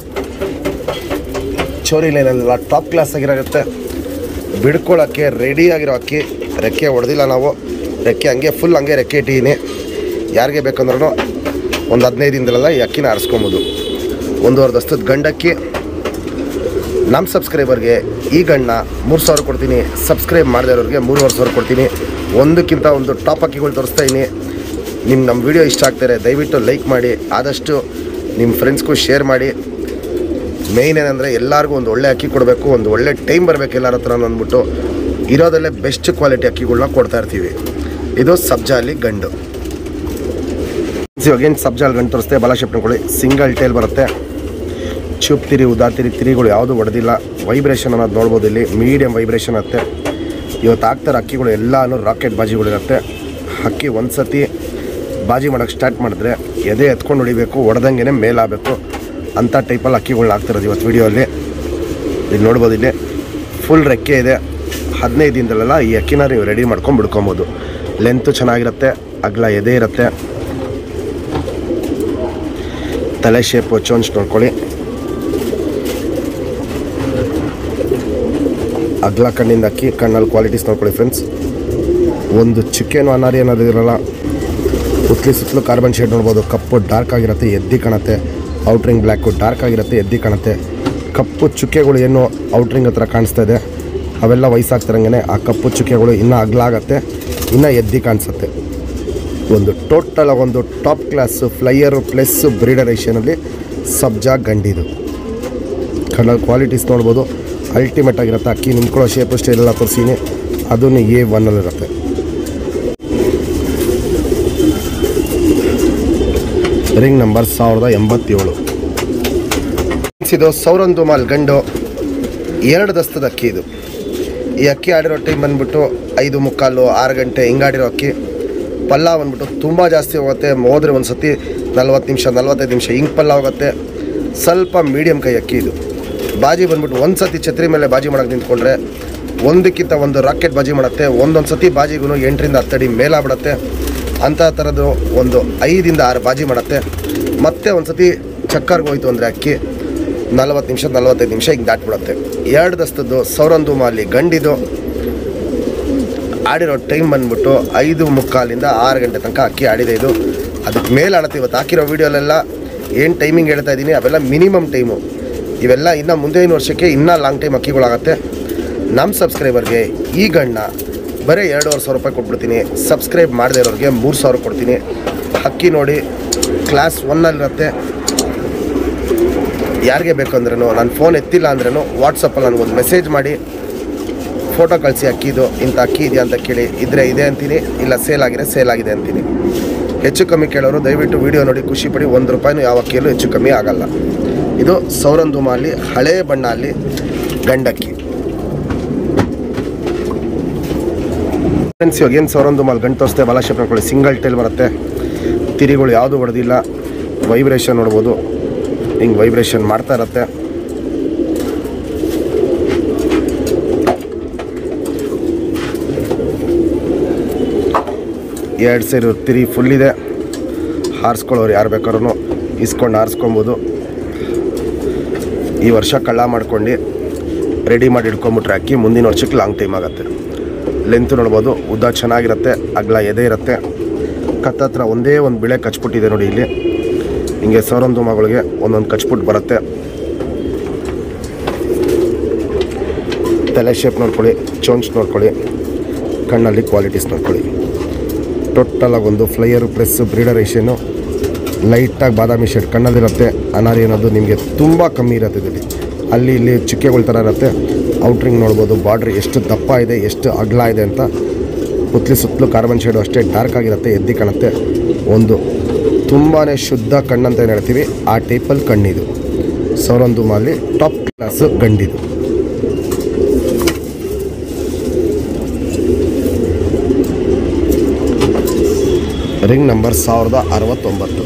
ಚೋರಿ ಲೈನಲ್ಲೆಲ್ಲ ಟಾಪ್ ಕ್ಲಾಸ್ ಆಗಿರುತ್ತೆ ಬಿಡ್ಕೊಳ್ಳೋಕ್ಕೆ ರೆಡಿ ಆಗಿರೋ ಅಕ್ಕಿ ರೆಕ್ಕೆ ಹೊಡೆದಿಲ್ಲ ನಾವು ರೆಕ್ಕೆ ಹಂಗೆ ಫುಲ್ ಹಂಗೆ ರೆಕ್ಕೆ ಇಟ್ಟಿದ್ದೀನಿ ಯಾರಿಗೆ ಬೇಕಂದ್ರೂ ಒಂದು ಹದಿನೈದು ದಿನದಲ್ಲೆಲ್ಲ ಈ ಅಕ್ಕಿನ ಆರಿಸ್ಕೊಬೋದು ಒಂದೂವರೆ ದಸ್ತದ ಗಂಡಕ್ಕಿ ನಮ್ಮ ಸಬ್ಸ್ಕ್ರೈಬರ್ಗೆ ಈ ಗಣ್ಣ ಮೂರು ಸಾವಿರ ಕೊಡ್ತೀನಿ ಸಬ್ಸ್ಕ್ರೈಬ್ ಮಾಡದೇ ಇರೋರಿಗೆ ಮೂರುವರೆ ಸಾವಿರ ಕೊಡ್ತೀನಿ ಒಂದಕ್ಕಿಂತ ಒಂದು ಟಾಪ್ ಅಕ್ಕಿಗಳು ತೋರಿಸ್ತಾ ಇದ್ದೀನಿ ನಿಮ್ಮ ನಮ್ಮ ವಿಡಿಯೋ ಇಷ್ಟ ಆಗ್ತಾರೆ ದಯವಿಟ್ಟು ಲೈಕ್ ಮಾಡಿ ಆದಷ್ಟು ನಿಮ್ಮ ಫ್ರೆಂಡ್ಸ್ಗೂ ಶೇರ್ ಮಾಡಿ ಮೇಯ್ನ್ ಏನಂದರೆ ಎಲ್ಲರಿಗೂ ಒಂದು ಒಳ್ಳೆ ಅಕ್ಕಿ ಕೊಡಬೇಕು ಒಂದು ಒಳ್ಳೆ ಟೈಮ್ ಬರಬೇಕು ಎಲ್ಲರ ಹತ್ರ ಅಂದ್ಬಿಟ್ಟು ಇರೋದಲ್ಲೇ ಬೆಸ್ಟ್ ಕ್ವಾಲಿಟಿ ಅಕ್ಕಿಗಳ್ನ ಕೊಡ್ತಾ ಇರ್ತೀವಿ ಇದು ಸಬ್ಜಾಲಿ ಗಂಡು ಇವಾಗೇನು ಸಬ್ಜಾಲ್ ಗಂಡು ತೋರಿಸ್ತೆ ಬಲ ಶೇಪ್ ನೋಡ್ಕೊಳ್ಳಿ ಸಿಂಗಲ್ ಟೇಲ್ ಬರುತ್ತೆ ಚೂಪ್ ತಿರಿ ಉದಾ ತಿರಿ ತಿರಿಗಳು ಯಾವುದು ಹೊಡೆದಿಲ್ಲ ವೈಬ್ರೇಷನ್ ಅನ್ನೋದು ನೋಡ್ಬೋದು ಇಲ್ಲಿ ಮೀಡಿಯಂ ವೈಬ್ರೇಷನ್ ಇರುತ್ತೆ ಇವತ್ತು ಆಗ್ತಾರೆ ಅಕ್ಕಿಗಳು ಎಲ್ಲಾನು ರಾಕೆಟ್ ಬಾಜಿಗಳಿರುತ್ತೆ ಅಕ್ಕಿ ಒಂದು ಸತಿ ಬಾಜಿ ಮಾಡೋಕ್ಕೆ ಸ್ಟಾರ್ಟ್ ಮಾಡಿದ್ರೆ ಎದೆ ಎತ್ಕೊಂಡು ಹೊಡಿಬೇಕು ಹೊಡೆದಂಗೆ ಮೇಲಾಗಬೇಕು ಅಂಥ ಟೈಪಲ್ಲಿ ಅಕ್ಕಿಗಳನ್ನ ಹಾಕ್ತಿರೋದು ಇವತ್ತು ವಿಡಿಯೋಲ್ಲಿ ಇಲ್ಲಿ ನೋಡ್ಬೋದು ಇಲ್ಲಿ ಫುಲ್ ರೆಕ್ಕೆ ಇದೆ ಹದಿನೈದು ದಿನದಲ್ಲೆಲ್ಲ ಈ ಅಕ್ಕಿನ ನೀವು ರೆಡಿ ಮಾಡ್ಕೊಂಡು ಬಿಡ್ಕೊಬೋದು ಲೆಂತು ಚೆನ್ನಾಗಿರುತ್ತೆ ಅಗಲ ಎದೆ ಇರುತ್ತೆ ತಲೆ ಶೇಪು ಚೋನ್ಸ್ ನೋಡ್ಕೊಳ್ಳಿ ಅಗ್ಲ ಕಣ್ಣಿಂದ ಅಕ್ಕಿ ಕಣ್ಣಲ್ಲಿ ಕ್ವಾಲಿಟೀಸ್ ನೋಡ್ಕೊಳ್ಳಿ ಫ್ರೆಂಡ್ಸ್ ಒಂದು ಚಿಕನ್ ಅನಾರಿ ಅನ್ನೋದು ಇರಲ್ಲ ಸುತ್ತಲಿ ಸುತ್ತಲೂ ಕಾರ್ಬನ್ ಶೇಡ್ ನೋಡ್ಬೋದು ಕಪ್ಪು ಡಾರ್ಕ್ ಆಗಿರುತ್ತೆ ಎದ್ದಿ ಕಾಣುತ್ತೆ ಔಟ್ರಿಂಗ್ ಬ್ಲ್ಯಾಕು ಡಾರ್ಕ್ ಆಗಿರುತ್ತೆ ಎದ್ದಿ ಕಾಣುತ್ತೆ ಕಪ್ಪು ಚುಕ್ಕೆಗಳು ಏನು ಔಟ್ರಿಂಗ್ ಹತ್ರ ಕಾಣಿಸ್ತಾ ಇದೆ ಅವೆಲ್ಲ ವಯಸ್ಸಾಗ್ತಿರಂಗೆ ಆ ಕಪ್ಪು ಚುಕ್ಕೆಗಳು ಇನ್ನೂ ಅಗ್ಲ ಆಗತ್ತೆ ಇನ್ನೂ ಎದ್ದಿ ಕಾಣಿಸುತ್ತೆ ಒಂದು ಟೋಟಲ್ ಒಂದು top class flyer plus breeder ಏಷಿಯನಲ್ಲಿ ಸಬ್ಜಾ ಗಂಡಿದು ಕಣ್ಣಲ್ಲಿ ಕ್ವಾಲಿಟೀಸ್ ನೋಡ್ಬೋದು ಅಲ್ಟಿಮೇಟ್ ಆಗಿರುತ್ತೆ ಅಕ್ಕಿ ನಿಂತ್ಕೊಳ್ಳೋ ಶೇಪು ಸ್ಟೈಲ್ ಎಲ್ಲ ತೋರಿಸೀನಿ ಅದನ್ನು ಎ ಒನ್ನಲ್ಲಿರುತ್ತೆ ರಿಂಗ್ ನಂಬರ್ ಸಾವಿರದ ಎಂಬತ್ತೇಳು ಇದು ಸೌರಂದು ಮಾಲ್ ಗಂಡು ಎರಡು ದಸ್ತದ ಅಕ್ಕಿ ಇದು ಈ ಅಕ್ಕಿ ಆಡಿರೋ ಟೈಮ್ ಬಂದ್ಬಿಟ್ಟು ಐದು ಮುಕ್ಕಾಲು ಆರು ಗಂಟೆ ಹಿಂಗಾಡಿರೋ ಅಕ್ಕಿ ಪಲ್ಲ ಬಂದ್ಬಿಟ್ಟು ತುಂಬ ಜಾಸ್ತಿ ಹೋಗುತ್ತೆ ಹೋದ್ರೆ ಒಂದು ಸತಿ ನಲ್ವತ್ತು ನಿಮಿಷ ನಲ್ವತ್ತೈದು ನಿಮಿಷ ಹಿಂಗೆ ಪಲ್ಲ ಹೋಗುತ್ತೆ ಸ್ವಲ್ಪ ಮೀಡಿಯಮ್ ಕೈ ಅಕ್ಕಿ ಇದು ಬಾಜಿ ಬಂದ್ಬಿಟ್ಟು ಒಂದು ಸತಿ ಛತ್ರಿ ಮೇಲೆ ಬಾಜಿ ಮಾಡೋಕೆ ನಿಂತ್ಕೊಂಡ್ರೆ ಒಂದಕ್ಕಿಂತ ಒಂದು ರಾಕೆಟ್ ಬಾಜಿ ಮಾಡುತ್ತೆ ಒಂದೊಂದು ಸತಿ ಬಾಜಿಗೂ ಎಂಟರಿಂದ ಹತ್ತಡಿ ಮೇಲಾಗ್ಬಿಡುತ್ತೆ ಅಂಥ ಥರದ್ದು ಒಂದು ಐದಿಂದ ಆರು ಬಾಜಿ ಮಾಡುತ್ತೆ ಮತ್ತೆ ಒಂದು ಸತಿ ಚಕ್ಕರ್ಗೆ ಹೋಯ್ತು ಅಂದರೆ ಅಕ್ಕಿ ನಲ್ವತ್ತು ನಿಮಿಷ ನಲ್ವತ್ತೈದು ನಿಮಿಷ ಹಿಂಗೆ ದಾಟ್ಬಿಡುತ್ತೆ ಎರಡು ದಸ್ತದ್ದು ಸೌರಂದು ಮಾಲಿ ಗಂಡಿದು ಆಡಿರೋ ಟೈಮ್ ಬಂದ್ಬಿಟ್ಟು ಐದು ಮುಕ್ಕಾಲಿಂದ ಆರು ಗಂಟೆ ತನಕ ಅಕ್ಕಿ ಆಡಿದೆ ಇದು ಅದಕ್ಕೆ ಮೇಲೆ ಆಡುತ್ತೆ ಇವತ್ತು ಹಾಕಿರೋ ವೀಡಿಯೋಲೆಲ್ಲ ಏನು ಟೈಮಿಂಗ್ ಹೇಳ್ತಾ ಇದ್ದೀನಿ ಅವೆಲ್ಲ ಮಿನಿಮಮ್ ಟೈಮು ಇವೆಲ್ಲ ಇನ್ನು ಮುಂದಿನ ವರ್ಷಕ್ಕೆ ಇನ್ನೂ ಲಾಂಗ್ ಟೈಮ್ ಅಕ್ಕಿಗಳಾಗತ್ತೆ ನಮ್ಮ ಸಬ್ಸ್ಕ್ರೈಬರ್ಗೆ ಈ ಗಣ್ಣ ಬರೀ ಎರಡೂವರೆ ಸಾವಿರ ರೂಪಾಯಿ ಕೊಟ್ಬಿಡ್ತೀನಿ ಸಬ್ಸ್ಕ್ರೈಬ್ ಮಾಡದೇ ಇರೋರಿಗೆ ಮೂರು ಸಾವಿರ ಕೊಡ್ತೀನಿ ಅಕ್ಕಿ ನೋಡಿ ಕ್ಲಾಸ್ ಒನ್ನಲ್ಲಿರುತ್ತೆ ಯಾರಿಗೆ ಬೇಕಂದ್ರೂ ನಾನು ಫೋನ್ ಎತ್ತಿಲ್ಲ ಅಂದ್ರೂ ವಾಟ್ಸಪ್ಪಲ್ಲಿ ನನಗೊಂದು ಮೆಸೇಜ್ ಮಾಡಿ ಫೋಟೋ ಕಳಿಸಿ ಅಕ್ಕಿದು ಇಂಥ ಅಕ್ಕಿ ಇದೆಯಾ ಅಂತ ಕೇಳಿ ಇದ್ರೆ ಇದೆ ಅಂತೀನಿ ಇಲ್ಲ ಸೇಲ್ ಆಗಿದೆ ಸೇಲ್ ಆಗಿದೆ ಅಂತೀನಿ ಹೆಚ್ಚು ಕಮ್ಮಿ ಕೇಳೋರು ದಯವಿಟ್ಟು ವಿಡಿಯೋ ನೋಡಿ ಖುಷಿ ಪಡಿ ಒಂದು ರೂಪಾಯಿನೂ ಯಾವ ಅಕ್ಕಿಯಲ್ಲೂ ಹೆಚ್ಚು ಕಮ್ಮಿ ಆಗಲ್ಲ ಇದು ಸೌರಂದುಮ ಅಲ್ಲಿ ಹಳೇ ಬಣ್ಣ ಅಲ್ಲಿ ಗಂಡಕ್ಕಿ ಫ್ರೆಂಡ್ಸ್ ಇವಾಗ ಏನು ಸೌರಂದುಮ ಅಲ್ಲಿ ಗಂಟು ತೋರಿಸ್ತೆ ಬಲ ಶೇಪ್ ನೋಡ್ಕೊಳ್ಳಿ ಸಿಂಗಲ್ ಟೈಲ್ ಬರುತ್ತೆ ತಿರಿಗಳು ಯಾವುದು ಹೊಡೆದಿಲ್ಲ ವೈಬ್ರೇಷನ್ ನೋಡ್ಬೋದು ಹಿಂಗೆ ವೈಬ್ರೇಷನ್ ಮಾಡ್ತಾ ಇರತ್ತೆ ಎರಡು ಸೈಡು ತಿರಿ ಫುಲ್ ಇದೆ ಹಾರಿಸ್ಕೊಳ್ಳೋರು ಯಾರು ಬೇಕಾದ್ರೂ ಇಸ್ಕೊಂಡು ಹಾರಿಸ್ಕೊಬೋದು ಈ ವರ್ಷ ಕಳ್ಳ ಮಾಡ್ಕೊಂಡು ರೆಡಿ ಮಾಡಿ ಇಟ್ಕೊಂಬಿಟ್ರೆ ಅಕ್ಕಿ ಮುಂದಿನ ವರ್ಷಕ್ಕೆ ಲಾಂಗ್ ಟೈಮ್ ಆಗುತ್ತೆ ಲೆಂತ್ ನೋಡ್ಬೋದು ಉದ್ದ ಚೆನ್ನಾಗಿರುತ್ತೆ ಅಗಲ ಎದೆ ಇರುತ್ತೆ ಕತ್ತತ್ರ ಒಂದೇ ಒಂದು ಬಿಳೆ ಕಚ್ಬಿಟ್ಟಿದೆ ನೋಡಿ ಇಲ್ಲಿ ಹಿಂಗೆ ಸೌರೊಂದು ಮಗಳಿಗೆ ಒಂದೊಂದು ಕಚ್ಬಿಟ್ಟು ಬರುತ್ತೆ ತಲೆ ಶೇಪ್ ನೋಡ್ಕೊಳ್ಳಿ ಚೋನ್ಸ್ ನೋಡ್ಕೊಳ್ಳಿ ಕಣ್ಣಲ್ಲಿ ಕ್ವಾಲಿಟೀಸ್ ನೋಡ್ಕೊಳ್ಳಿ ಟೋಟಲಾಗಿ ಒಂದು ಫ್ಲೈಯರ್ ಪ್ರೆಸ್ ಬ್ರೀಡರ್ ಏಷಿಯನು ಲೈಟಾಗಿ ಬಾದಾಮಿ ಶೇಡ್ ಕಣ್ಣಲ್ಲಿರುತ್ತೆ ಅನಾರಿ ಅನ್ನೋದು ನಿಮಗೆ ತುಂಬ ಕಮ್ಮಿ ಇರುತ್ತೆ ಇದರಲ್ಲಿ ಅಲ್ಲಿ ಇಲ್ಲಿ ಚುಕ್ಕೆಗಳ ಥರ ಇರುತ್ತೆ ಔಟ್ರಿಂಗ್ ನೋಡ್ಬೋದು ಬಾರ್ಡ್ರ್ ಎಷ್ಟು ದಪ್ಪ ಇದೆ ಎಷ್ಟು ಅಗಲ ಇದೆ ಅಂತ ಸುತ್ತಲಿ ಸುತ್ತಲೂ ಕಾರ್ಬನ್ ಶೇಡು ಅಷ್ಟೇ ಡಾರ್ಕ್ ಆಗಿರುತ್ತೆ ಎದ್ದಿ ಕಾಣುತ್ತೆ ಒಂದು ತುಂಬಾ ಶುದ್ಧ ಕಣ್ಣಂತ ಏನು ಹೇಳ್ತೀವಿ ಆ ಟೈಪಲ್ಲಿ ಕಣ್ಣಿದು ಸೌರಂದುಮಲ್ಲಿ ಟಾಪ್ ಕ್ಲಾಸ್ ಗಂಡಿದು ರಿಂಗ್ ನಂಬರ್ ಸಾವಿರದ ಅರವತ್ತೊಂಬತ್ತು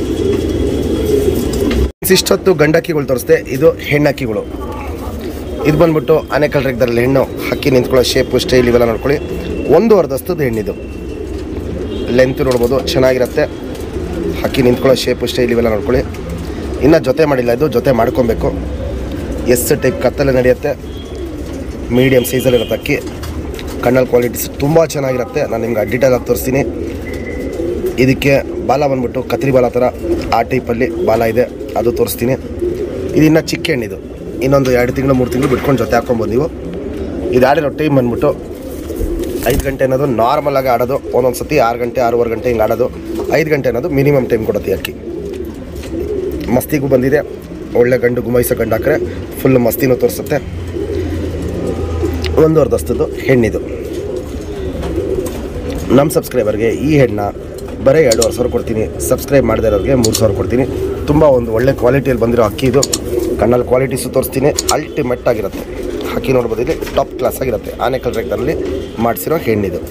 ಇಷ್ಟೊತ್ತು ಗಂಡಕ್ಕಿಗಳು ತೋರಿಸ್ದೆ ಇದು ಹೆಣ್ಣಕ್ಕಿಗಳು ಇದು ಬಂದ್ಬಿಟ್ಟು ಆನೆಕಲ್ ರೆಗ್ದಲ್ಲಿ ಹೆಣ್ಣು ಹಕ್ಕಿ ನಿಂತ್ಕೊಳ್ಳೋ ಶೇಪು ಸ್ಟೈಲ್ ಇವೆಲ್ಲ ನೋಡ್ಕೊಳ್ಳಿ ಒಂದು ಅರ್ಧಸ್ತದ ಹೆಣ್ಣಿದು ಲೆಂತ್ ನೋಡ್ಬೋದು ಚೆನ್ನಾಗಿರುತ್ತೆ ಹಕ್ಕಿ ನಿಂತ್ಕೊಳ್ಳೋ ಶೇಪು ಸ್ಟೈಲ್ ಇವೆಲ್ಲ ನೋಡ್ಕೊಳ್ಳಿ ಇನ್ನು ಜೊತೆ ಮಾಡಿಲ್ಲ ಇದು ಜೊತೆ ಮಾಡ್ಕೊಬೇಕು ಎಸ್ ಟೈಪ್ ಕತ್ತಲೆ ನಡೆಯುತ್ತೆ ಮೀಡಿಯಮ್ ಸೈಜಲ್ಲಿರುತ್ತೆ ಅಕ್ಕಿ ಕಣ್ಣಲ್ಲಿ ಕ್ವಾಲಿಟೀಸ್ ತುಂಬ ಚೆನ್ನಾಗಿರುತ್ತೆ ನಾನು ನಿಮ್ಗೆ ಡೀಟೇಲ್ ಆಗಿ ತೋರಿಸ್ತೀನಿ ಇದಕ್ಕೆ ಬಾಲ ಬಂದ್ಬಿಟ್ಟು ಕತ್ರಿ ಬಾಲ ಥರ ಆ ಟೈಪಲ್ಲಿ ಬಾಲ ಇದೆ ಅದು ತೋರಿಸ್ತೀನಿ ಇದು ಇನ್ನು ಚಿಕ್ಕ ಹೆಣ್ಣಿದು ಇನ್ನೊಂದು ಎರಡು ತಿಂಗಳು ಮೂರು ತಿಂಗಳು ಬಿಟ್ಕೊಂಡು ಜೊತೆ ಹಾಕ್ಕೊಬೋದು ನೀವು ಇದು ಆಡಿರೋ ಟೈಮ್ ಬಂದ್ಬಿಟ್ಟು ಐದು ಗಂಟೆ ಅನ್ನೋದು ನಾರ್ಮಲ್ ಆಗಿ ಆಡೋದು ಒಂದೊಂದು ಸತಿ ಆರು ಗಂಟೆ ಆರೂವರೆ ಗಂಟೆ ಹಿಂಗೆ ಆಡೋದು ಐದು ಗಂಟೆ ಅನ್ನೋದು ಮಿನಿಮಮ್ ಟೈಮ್ ಕೊಡುತ್ತೆ ಈ ಅಕ್ಕಿ ಮಸ್ತಿಗೂ ಬಂದಿದೆ ಒಳ್ಳೆ ಗಂಡು ಗುಮಾಯಿಸೋ ಗಂಡು ಹಾಕ್ರೆ ಫುಲ್ ಮಸ್ತಿನೂ ತೋರಿಸುತ್ತೆ ಒಂದೂವರೆ ದಸ್ತದ್ದು ಹೆಣ್ಣಿದು ನಮ್ಮ ಸಬ್ಸ್ಕ್ರೈಬರ್ಗೆ ಈ ಹೆಣ್ಣ ಬರೀ ಎರಡೂವರೆ ಸಾವಿರ ಕೊಡ್ತೀನಿ ಸಬ್ಸ್ಕ್ರೈಬ್ ಮಾಡದೇ ಇರೋರಿಗೆ ಮೂರು ಸಾವಿರ ಕೊಡ್ತೀನಿ ತುಂಬ ಒಂದು ಒಳ್ಳೆ ಕ್ವಾಲಿಟಿಯಲ್ಲಿ ಬಂದಿರೋ ಅಕ್ಕಿ ಇದು ಕಣ್ಣಲ್ಲಿ ಕ್ವಾಲಿಟೀಸು ತೋರಿಸ್ತೀನಿ ಅಲ್ಟಿಮೆಟ್ ಆಗಿರುತ್ತೆ ಅಕ್ಕಿ ನೋಡ್ಬೋದು ಇಲ್ಲಿ ಟಾಪ್ ಕ್ಲಾಸ್ ಆಗಿರುತ್ತೆ ಆನೆಕಲ್ ರೇಕ್ದಲ್ಲಿ ಮಾಡಿಸಿರೋ ಹೆಣ್ಣಿದು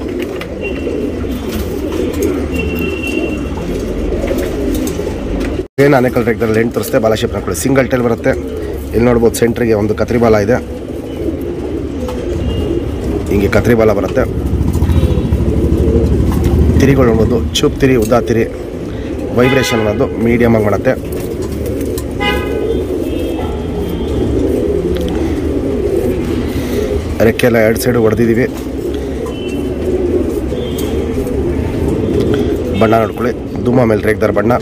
ಏನು ಆನೆಕಲ್ ರೇಕ್ದಲ್ಲಿ ಹೆಣ್ಣು ತೋರಿಸ್ತೆ ಬಾಲ ಶೇಪ್ ಹಾಕೊಳ್ಳಿ ಸಿಂಗಲ್ ಟೈಲ್ ಬರುತ್ತೆ ಇಲ್ಲಿ ನೋಡ್ಬೋದು ಸೆಂಟ್ರಿಗೆ ಒಂದು ಕತ್ರಿ ಬಾಲ ಇದೆ ಹಿಂಗೆ ಕತ್ರಿ ಬಾಲ ಬರುತ್ತೆ ತಿರಿಗಳು ನೋಡ್ಬೋದು ಚೂಪ್ ತಿರಿ ಉದ್ದಾ ತಿರಿ ವೈಬ್ರೇಷನ್ ಅನ್ನೋದು ಮೀಡಿಯಮ್ ಆಗಿ ಮಾಡುತ್ತೆ ರೆಕ್ಕೆ ಎಲ್ಲ ಎರಡು ಸೈಡು ಹೊಡೆದಿದ್ದೀವಿ ಬಣ್ಣ ನೋಡ್ಕೊಳ್ಳಿ ದುಮ್ಮ ಮೇಲೆ ರೇಗ್ದಾರ ಬಣ್ಣ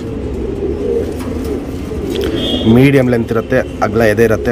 ಮೀಡಿಯಮ್ ಲೆಂತ್ ಇರುತ್ತೆ ಅಗಲ ಎದೆ ಇರುತ್ತೆ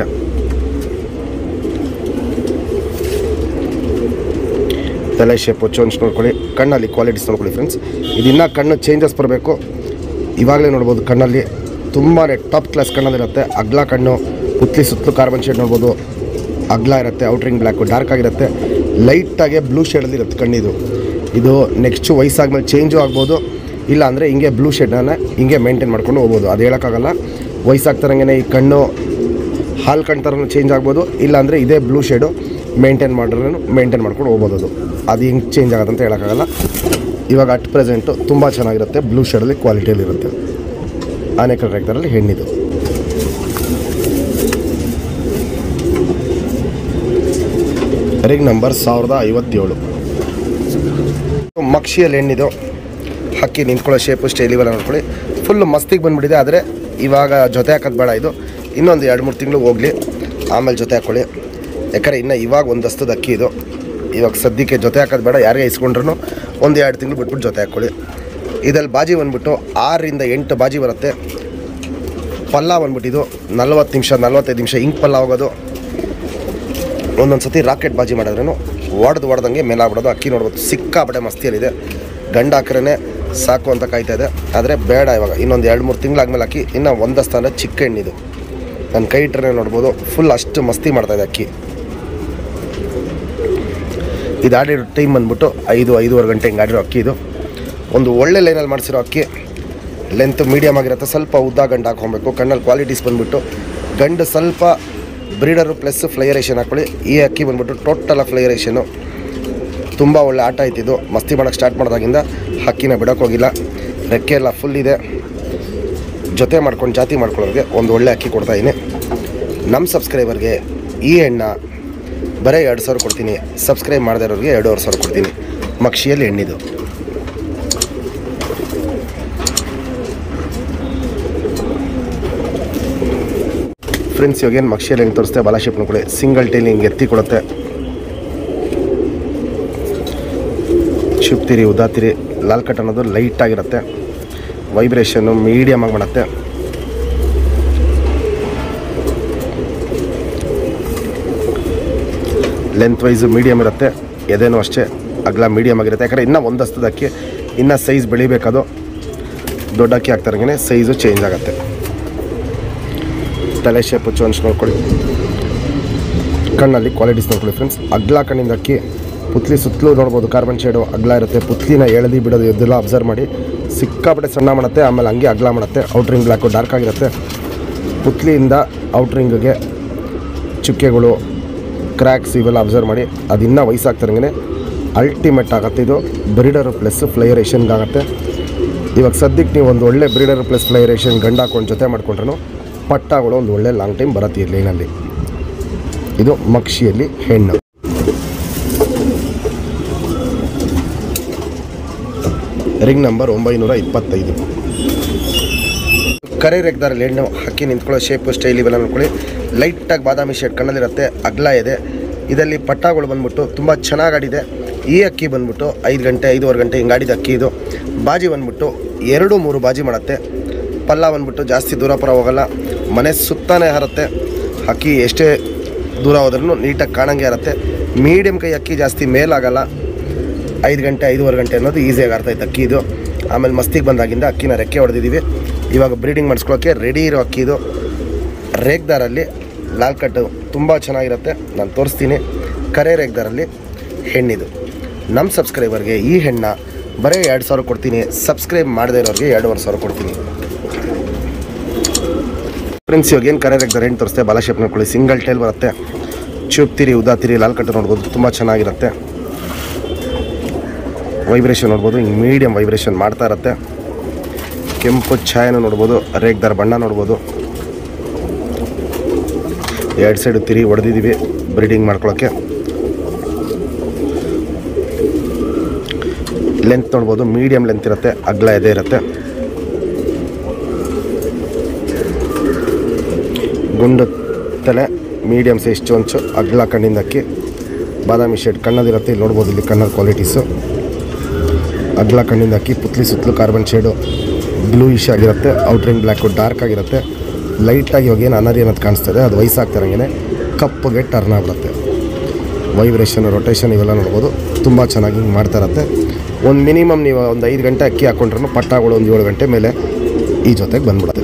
ತಲೆ ಶೇಪು ಚೋನ್ಸ್ ನೋಡ್ಕೊಳ್ಳಿ ಕಣ್ಣಲ್ಲಿ ಕ್ವಾಲಿಟೀಸ್ ನೋಡ್ಕೊಳ್ಳಿ ಫ್ರೆಂಡ್ಸ್ ಇದಿನ್ನ ಕಣ್ಣು ಚೇಂಜಸ್ ಬರಬೇಕು ಇವಾಗಲೇ ನೋಡ್ಬೋದು ಕಣ್ಣಲ್ಲಿ ತುಂಬಾ ಟಾಪ್ ಕ್ಲಾಸ್ ಕಣ್ಣಲ್ಲಿರುತ್ತೆ ಅಗ್ಲ ಕಣ್ಣು ಪುತ್ಲಿ ಸುತ್ತಲೂ ಕಾರ್ಬನ್ ಶೇಡ್ ನೋಡ್ಬೋದು ಅಗ್ಲ ಇರುತ್ತೆ ಔಟ್ರಿಂಗ್ ಬ್ಲ್ಯಾಕು ಡಾರ್ಕ್ ಆಗಿರುತ್ತೆ ಲೈಟಾಗೆ ಬ್ಲೂ ಶೇಡಲ್ಲಿ ಇರುತ್ತೆ ಕಣ್ಣಿದು ಇದು ನೆಕ್ಸ್ಟ್ ವಯಸ್ಸಾದ್ಮೇಲೆ ಚೇಂಜು ಆಗ್ಬೋದು ಇಲ್ಲ ಅಂದರೆ ಹಿಂಗೆ ಬ್ಲೂ ಶೇಡನ್ನ ಹಿಂಗೆ ಮೇಂಟೈನ್ ಮಾಡ್ಕೊಂಡು ಹೋಗ್ಬೋದು ಅದು ಹೇಳೋಕ್ಕಾಗಲ್ಲ ವಯಸ್ಸಾಗ್ತಾರಂಗೆ ಈ ಕಣ್ಣು ಹಾಲು ಕಣ್ ಥರನೂ ಚೇಂಜ್ ಆಗ್ಬೋದು ಇಲ್ಲಾಂದರೆ ಇದೇ ಬ್ಲೂ ಶೇಡು ಮೇಂಟೈನ್ ಮಾಡಿದ್ರೂ ಮೇಂಟೈನ್ ಮಾಡ್ಕೊಂಡು ಹೋಗ್ಬೋದು ಅದು ಅದು ಹಿಂಗೆ ಚೇಂಜ್ ಆಗೋದು ಅಂತ ಹೇಳೋಕ್ಕಾಗಲ್ಲ ಇವಾಗ ಅಟ್ ಪ್ರೆಸೆಂಟು ತುಂಬ ಚೆನ್ನಾಗಿರುತ್ತೆ ಬ್ಲೂ ಶೇಡಲ್ಲಿ ಕ್ವಾಲಿಟಿಯಲ್ಲಿ ಇರುತ್ತೆ ಆನೆಕಲ್ ರೇಕ್ದರಲ್ಲಿ ಹೆಣ್ಣಿದು ರಿಂಗ್ ನಂಬರ್ ಸಾವಿರದ ಐವತ್ತೇಳು ಮಕ್ಷಿಯಲ್ಲಿ ಹೆಣ್ಣಿದು ಹಕ್ಕಿ ನಿಂತ್ಕೊಳ್ಳೋ ಶೇಪು ಸ್ಟೈಲ್ ಇವೆಲ್ಲ ನೋಡ್ಕೊಳ್ಳಿ ಫುಲ್ ಮಸ್ತಿಗೆ ಬಂದುಬಿಟ್ಟಿದೆ ಆದರೆ ಇವಾಗ ಜೊತೆ ಹಾಕೋದು ಬೇಡ ಇದು ಇನ್ನೊಂದು ಎರಡು ಮೂರು ತಿಂಗಳು ಹೋಗಲಿ ಆಮೇಲೆ ಜೊತೆ ಹಾಕ್ಕೊಳ್ಳಿ ಯಾಕಂದರೆ ಇನ್ನು ಇವಾಗ ಒಂದು ಹಸ್ತದ ಅಕ್ಕಿ ಇದು ಇವಾಗ ಸದ್ಯಕ್ಕೆ ಜೊತೆ ಹಾಕೋದು ಬೇಡ ಯಾರಿಗೆ ಇಸ್ಕೊಂಡ್ರು ಒಂದು ಎರಡು ತಿಂಗಳು ಬಿಟ್ಬಿಟ್ಟು ಜೊತೆ ಹಾಕ್ಕೊಳ್ಳಿ ಇದಲ್ಲಿ ಬಾಜಿ ಬಂದ್ಬಿಟ್ಟು ಆರರಿಂದ ಎಂಟು ಬಾಜಿ ಬರುತ್ತೆ ಪಲ್ಲ ಬಂದ್ಬಿಟ್ಟಿದ್ದು ನಲ್ವತ್ತು ನಿಮಿಷ ನಲ್ವತ್ತೈದು ನಿಮಿಷ ಹಿಂಗೆ ಪಲ್ಲ ಹೋಗೋದು ಒಂದೊಂದು ಸತಿ ರಾಕೆಟ್ ಬಾಜಿ ಮಾಡಿದ್ರೂ ಒಡೆದು ಹೊಡೆದಂಗೆ ಮೇಲಾಗ್ಬಿಡೋದು ಅಕ್ಕಿ ನೋಡ್ಬೋದು ಸಿಕ್ಕಾಪಟ್ಟೆ ಮಸ್ತಿಯಲ್ಲಿದೆ ಗಂಡ ಹಾಕ್ರೇ ಸಾಕು ಅಂತ ಕಾಯ್ತಾ ಇದೆ ಆದರೆ ಬೇಡ ಇವಾಗ ಇನ್ನೊಂದು ಎರಡು ಮೂರು ತಿಂಗಳಾದ್ಮೇಲೆ ಅಕ್ಕಿ ಇನ್ನು ಒಂದಷ್ಟು ಅಂದರೆ ಚಿಕ್ಕ ಹೆಣ್ಣಿದು ನನ್ನ ಕೈ ಇಟ್ಟರೆ ನೋಡ್ಬೋದು ಫುಲ್ ಅಷ್ಟು ಮಸ್ತಿ ಮಾಡ್ತಾಯಿದೆ ಅಕ್ಕಿ ಇದು ಆಡಿರೋ ಟೈಮ್ ಬಂದ್ಬಿಟ್ಟು ಐದು ಐದೂವರೆ ಗಂಟೆ ಹಿಂಗೆ ಆಡಿರೋ ಅಕ್ಕಿ ಇದು ಒಂದು ಒಳ್ಳೆ ಲೈನಲ್ಲಿ ಮಾಡಿಸಿರೋ ಅಕ್ಕಿ ಲೆಂತ್ ಮೀಡಿಯಮ್ ಆಗಿರುತ್ತೆ ಸ್ವಲ್ಪ ಉದ್ದ ಗಂಡು ಹಾಕೊಬೇಕು ಕಣ್ಣಲ್ಲಿ ಕ್ವಾಲಿಟೀಸ್ ಬಂದ್ಬಿಟ್ಟು ಗಂಡು ಸ್ವಲ್ಪ ಬ್ರೀಡರು ಪ್ಲಸ್ ಫ್ಲೈಯರೇಷನ್ ಹಾಕೊಳ್ಳಿ ಈ ಅಕ್ಕಿ ಬಂದ್ಬಿಟ್ಟು ಟೋಟಲ್ ಫ್ಲೈಯರೇಷನು ತುಂಬ ಒಳ್ಳೆ ಆಟ ಆಯ್ತಿದ್ದು ಮಸ್ತಿ ಮಾಡೋಕ್ಕೆ ಸ್ಟಾರ್ಟ್ ಮಾಡಿದಾಗಿಂದ ಹಕ್ಕಿನ ಬಿಡೋಕೆ ಹೋಗಿಲ್ಲ ರೆಕ್ಕೆ ಎಲ್ಲ ಫುಲ್ ಇದೆ ಜೊತೆ ಮಾಡ್ಕೊಂಡು ಜಾತಿ ಮಾಡ್ಕೊಳ್ಳೋರಿಗೆ ಒಂದು ಒಳ್ಳೆ ಅಕ್ಕಿ ಕೊಡ್ತಾಯಿದ್ದೀನಿ ನಮ್ಮ ಸಬ್ಸ್ಕ್ರೈಬರ್ಗೆ ಈ ಎಣ್ಣ ಬರೀ ಎರಡು ಸಾವಿರ ಕೊಡ್ತೀನಿ ಸಬ್ಸ್ಕ್ರೈಬ್ ಮಾಡದೇ ಇರೋರಿಗೆ ಎರಡೂವರೆ ಸಾವಿರ ಕೊಡ್ತೀನಿ ಮಕ್ಷಿಯಲ್ಲಿ ಎಣ್ಣಿದು ಫ್ರೆಂಡ್ಸ್ ಇವಾಗ ಏನು ಮಕ್ಷಿಯಲ್ಲಿ ಹೆಂಗೆ ತೋರಿಸ್ತೆ ಬಾಲಾಶಿಪ್ ಕೂಡ ಸಿಂಗಲ್ ಟೈಲ್ ಹಿಂಗೆ ಎತ್ತಿ ಕೊಡುತ್ತೆ ಶುಪ್ತಿರಿ ಉದಾತಿರಿ ಲಾಲ್ ಕಟ್ ಅನ್ನೋದು ಲೈಟ್ ಆಗಿರುತ್ತೆ ವೈಬ್ರೇಷನ್ನು ಮೀಡಿಯಮ್ ಆಗಿ ಮಾಡುತ್ತೆ ಲೆಂತ್ ವೈಸು ಮೀಡಿಯಮ್ ಇರುತ್ತೆ ಎದೇನೂ ಅಷ್ಟೇ ಅಗಲ ಮೀಡಿಯಮ್ ಆಗಿರುತ್ತೆ ಯಾಕಂದರೆ ಇನ್ನೂ ಒಂದಸ್ತದ ಅಕ್ಕಿ ಇನ್ನೂ ಸೈಜ್ ಬೆಳಿಬೇಕದು ದೊಡ್ಡ ಅಕ್ಕಿ ಹಾಕ್ತಾರಂಗೆ ಸೈಜು ಚೇಂಜ್ ಆಗುತ್ತೆ ತಲೆ ಶೇಪು ಚೋನ್ಸ್ ನೋಡ್ಕೊಳ್ಳಿ ಕಣ್ಣಲ್ಲಿ ಕ್ವಾಲಿಟೀಸ್ ನೋಡ್ಕೊಳ್ಳಿ ಫ್ರೆಂಡ್ಸ್ ಅಗ್ಲ ಕಣ್ಣಿಂದ ಅಕ್ಕಿ ಪುತ್ಲಿ ಸುತ್ತಲೂ ನೋಡ್ಬೋದು ಕಾರ್ಬನ್ ಶೇಡು ಅಗ್ಲ ಇರುತ್ತೆ ಪುತ್ಲಿನ ಎಳೆದಿ ಬಿಡೋದು ಇದೆಲ್ಲ ಅಬ್ಸರ್ವ್ ಮಾಡಿ ಸಿಕ್ಕಾಪಟ್ಟೆ ಸಣ್ಣ ಮಾಡುತ್ತೆ ಆಮೇಲೆ ಹಂಗೆ ಅಗ್ಲ ಮಾಡುತ್ತೆ ಔಟ್ರಿಂಗ್ ಬ್ಲ್ಯಾಕು ಡಾರ್ಕ್ ಆಗಿರುತ್ತೆ ಪುತ್ಲಿಯಿಂದ ಔಟ್ರಿಂಗ್ಗೆ ಚುಕ್ಕೆಗಳು ಕ್ರ್ಯಾಕ್ಸ್ ಇವೆಲ್ಲ ಅಬ್ಸರ್ವ್ ಮಾಡಿ ಅದು ಇನ್ನೂ ವಯಸ್ಸಾಗ್ತಾರಂಗೆ ಅಲ್ಟಿಮೇಟ್ ಆಗುತ್ತೆ ಇದು ಬ್ರೀಡರು ಪ್ಲಸ್ ಫ್ಲೈಯರೇಷನ್ಗೆ ಆಗುತ್ತೆ ಇವಾಗ ಸದ್ಯಕ್ಕೆ ನೀವು ಒಂದು ಒಳ್ಳೆ ಬ್ರೀಡರ್ ಪ್ಲಸ್ ಫ್ಲೈಯರೇಷನ್ ಗಂಡು ಹಾಕೊಂಡು ಜೊತೆ ಮಾಡ್ಕೊಂಡ್ರು ಪಟ್ಟಾಗಳು ಒಂದು ಒಳ್ಳೆ ಲಾಂಗ್ ಟೈಮ್ ಬರುತ್ತೆ ಈ ಲೈನಲ್ಲಿ ಇದು ಮಕ್ಷಿಯಲ್ಲಿ ಹೆಣ್ಣು ರಿಂಗ್ ನಂಬರ್ ಒಂಬೈನೂರ ಇಪ್ಪತ್ತೈದು ಕರೆ ರೆಗ್ದಾರಲ್ಲಿ ಹೆಣ್ಣು ಹಕ್ಕಿ ನಿಂತ್ಕೊಳ್ಳೋ ಶೇಪು ಸ್ಟೈಲ್ ಇವೆಲ್ಲ ನೋಡ್ಕೊಳ್ಳಿ ಲೈಟಾಗಿ ಬಾದಾಮಿ ಶೇಡ್ ಕಣ್ಣಲ್ಲಿರುತ್ತೆ ಅಗ್ಲ ಇದೆ ಇದರಲ್ಲಿ ಪಟ್ಟಾಗಳು ಬಂದ್ಬಿಟ್ಟು ತುಂಬ ಚೆನ್ನಾಗಿ ಆಡಿದೆ ಈ ಅಕ್ಕಿ ಬಂದ್ಬಿಟ್ಟು ಐದು ಗಂಟೆ ಐದೂವರೆ ಗಂಟೆ ಹಿಂಗೆ ಆಡಿದ ಅಕ್ಕಿ ಇದು ಬಾಜಿ ಬಂದ್ಬಿಟ್ಟು ಎರಡು ಮೂರು ಬಾಜಿ ಮಾಡುತ್ತೆ ಪಲ್ಲ ಬಂದ್ಬಿಟ್ಟು ಜಾಸ್ತಿ ದೂರ ಪರ ಹೋಗಲ್ಲ ಮನೆ ಸುತ್ತಾನೆ ಹರುತ್ತೆ ಅಕ್ಕಿ ಎಷ್ಟೇ ದೂರ ಹೋದ್ರೂ ನೀಟಾಗಿ ಕಾಣಂಗೆ ಇರುತ್ತೆ ಮೀಡಿಯಮ್ ಕೈ ಅಕ್ಕಿ ಜಾಸ್ತಿ ಮೇಲಾಗಲ್ಲ ಐದು ಗಂಟೆ ಐದೂವರೆ ಗಂಟೆ ಅನ್ನೋದು ಈಸಿಯಾಗಿ ಆರ್ತೈತೆ ಅಕ್ಕಿ ಇದು ಆಮೇಲೆ ಮಸ್ತಿಗೆ ಬಂದಾಗಿಂದ ಅಕ್ಕಿನ ರೆಕ್ಕೆ ಹೊಡೆದಿದ್ದೀವಿ ಇವಾಗ ಬ್ರೀಡಿಂಗ್ ಮಾಡಿಸ್ಕೊಳ್ಳೋಕ್ಕೆ ರೆಡಿ ಇರೋ ಅಕ್ಕಿ ಇದು ರೇಗ್ದಾರಲ್ಲಿ ಲಾಲ್ ಕಟ್ಟು ತುಂಬ ಚೆನ್ನಾಗಿರುತ್ತೆ ನಾನು ತೋರಿಸ್ತೀನಿ ಕರೆ ರೇಗ್ದಾರಲ್ಲಿ ಹೆಣ್ಣಿದು ನಮ್ಮ ಸಬ್ಸ್ಕ್ರೈಬರ್ಗೆ ಈ ಹೆಣ್ಣ ಬರೀ ಎರಡು ಸಾವಿರ ಕೊಡ್ತೀನಿ ಸಬ್ಸ್ಕ್ರೈಬ್ ಮಾಡದೇ ಇರೋರಿಗೆ ಎರಡೂವರೆ ಸಾವಿರ ಕೊಡ್ತೀನಿ ಫ್ರೆಂಡ್ಸ್ ಇವಾಗ ಏನು ಕರೆ ರೆಗ್ದರ್ ಏನು ತೋರಿಸ್ತೆ ಬಾಲ ಶೇಪ್ ನೋಡ್ಕೊಳ್ಳಿ ಸಿಂಗಲ್ ಟೈಲ್ ಬರುತ್ತೆ ಚೂಪ್ತಿರಿ ಉದಾತಿರಿ ಲಾಲ್ ಕಟ್ಟು ನೋಡ್ಬೋದು ತುಂಬ ಚೆನ್ನಾಗಿರುತ್ತೆ ವೈಬ್ರೇಷನ್ ನೋಡ್ಬೋದು ಹಿಂಗೆ ಮೀಡಿಯಮ್ ವೈಬ್ರೇಷನ್ ಮಾಡ್ತಾ ಇರುತ್ತೆ ಕೆಂಪು ಛಾಯನ ನೋಡ್ಬೋದು ರೇಗ್ದಾರ್ ಬಣ್ಣ ನೋಡ್ಬೋದು ಎರಡು ಸೈಡು ತಿರಿ ಹೊಡೆದಿದ್ದೀವಿ ಬ್ರೀಡಿಂಗ್ ಮಾಡ್ಕೊಳ್ಳೋಕ್ಕೆ ಲೆಂತ್ ನೋಡ್ಬೋದು ಮೀಡಿಯಮ್ ಲೆಂತ್ ಇರುತ್ತೆ ಅಗ್ಲ ಎದೆ ಇರುತ್ತೆ ಗುಂಡು ತಲೆ ಮೀಡಿಯಮ್ ಸೈಜ್ ಚೊಂಚು ಅಗ್ಲ ಕಣ್ಣಿಂದ ಅಕ್ಕಿ ಬಾದಾಮಿ ಶೇಡ್ ಕಣ್ಣದಿರುತ್ತೆ ಇಲ್ಲಿ ನೋಡ್ಬೋದು ಇಲ್ಲಿ ಕಣ್ಣದ ಕ್ವಾಲಿಟೀಸು ಅಗ್ಲ ಕಣ್ಣಿಂದ ಅಕ್ಕಿ ಪುತ್ಲಿ ಸುತ್ತಲೂ ಕಾರ್ಬನ್ ಶೇಡು ಬ್ಲೂಯಿಶ್ ಆಗಿರುತ್ತೆ ಔಟ್ರಿಂಗ್ ಬ್ಲ್ಯಾಕು ಡಾರ್ಕ್ ಆಗಿರುತ್ತೆ ಲೈಟಾಗಿ ಇವಾಗ ಏನು ಅನರಿ ಅನ್ನೋದು ಕಾಣಿಸ್ತದೆ ಅದು ವಯಸ್ಸಾಗ್ತಿರಂಗೆ ಕಪ್ಪಗೆ ಟರ್ನ್ ಆಗ್ಬಿಡುತ್ತೆ ವೈಬ್ರೇಷನ್ ರೊಟೇಷನ್ ಇವೆಲ್ಲ ನೋಡ್ಬೋದು ತುಂಬ ಚೆನ್ನಾಗಿ ಹಿಂಗೆ ಮಾಡ್ತಾ ಇರುತ್ತೆ ಒಂದು ಮಿನಿಮಮ್ ನೀವು ಒಂದು ಐದು ಗಂಟೆ ಅಕ್ಕಿ ಹಾಕೊಂಡ್ರೂ ಪಟ್ಟಾಗಳು ಒಂದು ಏಳು ಗಂಟೆ ಮೇಲೆ ಈ ಜೊತೆಗೆ ಬಂದ್ಬಿಡುತ್ತೆ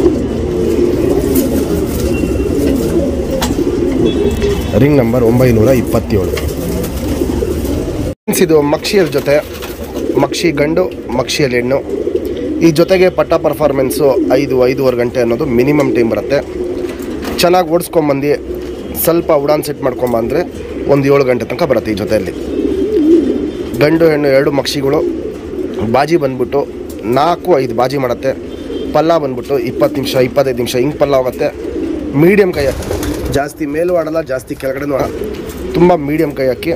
ರಿಂಗ್ ನಂಬರ್ ಒಂಬೈನೂರ ಇಪ್ಪತ್ತೇಳು Friends, ಇದು ಮಕ್ಷಿಯಲ್ ಜೊತೆ ಮಕ್ಷಿ ಗಂಡು ಮಕ್ಷಿಯಲ್ಲಿ ಹೆಣ್ಣು ಈ ಜೊತೆಗೆ ಪಟ್ಟ ಪರ್ಫಾರ್ಮೆನ್ಸು ಐದು ಐದೂವರೆ ಗಂಟೆ ಅನ್ನೋದು ಮಿನಿಮಮ್ ಟೈಮ್ ಬರುತ್ತೆ ಚೆನ್ನಾಗಿ ಓಡಿಸ್ಕೊಂಬಂದು ಸ್ವಲ್ಪ ಉಡಾನ್ ಸೆಟ್ ಮಾಡ್ಕೊಂಬಂದರೆ ಒಂದು ಏಳು ಗಂಟೆ ತನಕ ಬರುತ್ತೆ ಈ ಜೊತೆಯಲ್ಲಿ ಗಂಡು ಹೆಣ್ಣು ಎರಡು ಮಕ್ಷಿಗಳು ಬಾಜಿ ಬಂದ್ಬಿಟ್ಟು ನಾಲ್ಕು ಐದು ಬಾಜಿ ಮಾಡುತ್ತೆ ಪಲ್ಲ ಬಂದ್ಬಿಟ್ಟು ಇಪ್ಪತ್ತು ನಿಮಿಷ ಇಪ್ಪತ್ತೈದು ನಿಮಿಷ ಹಿಂಗೆ ಪಲ್ಲ ಹೋಗುತ್ತೆ ಮೀಡಿಯಮ್ ಕೈ ಜಾಸ್ತಿ ಮೇಲೂ ಆಡಲ್ಲ ಜಾಸ್ತಿ ಕೆಳಗಡೆನೂ ಆಡಲ್ಲ ತುಂಬ ಮೀಡಿಯಮ್ ಕೈ ಹಾಕಿ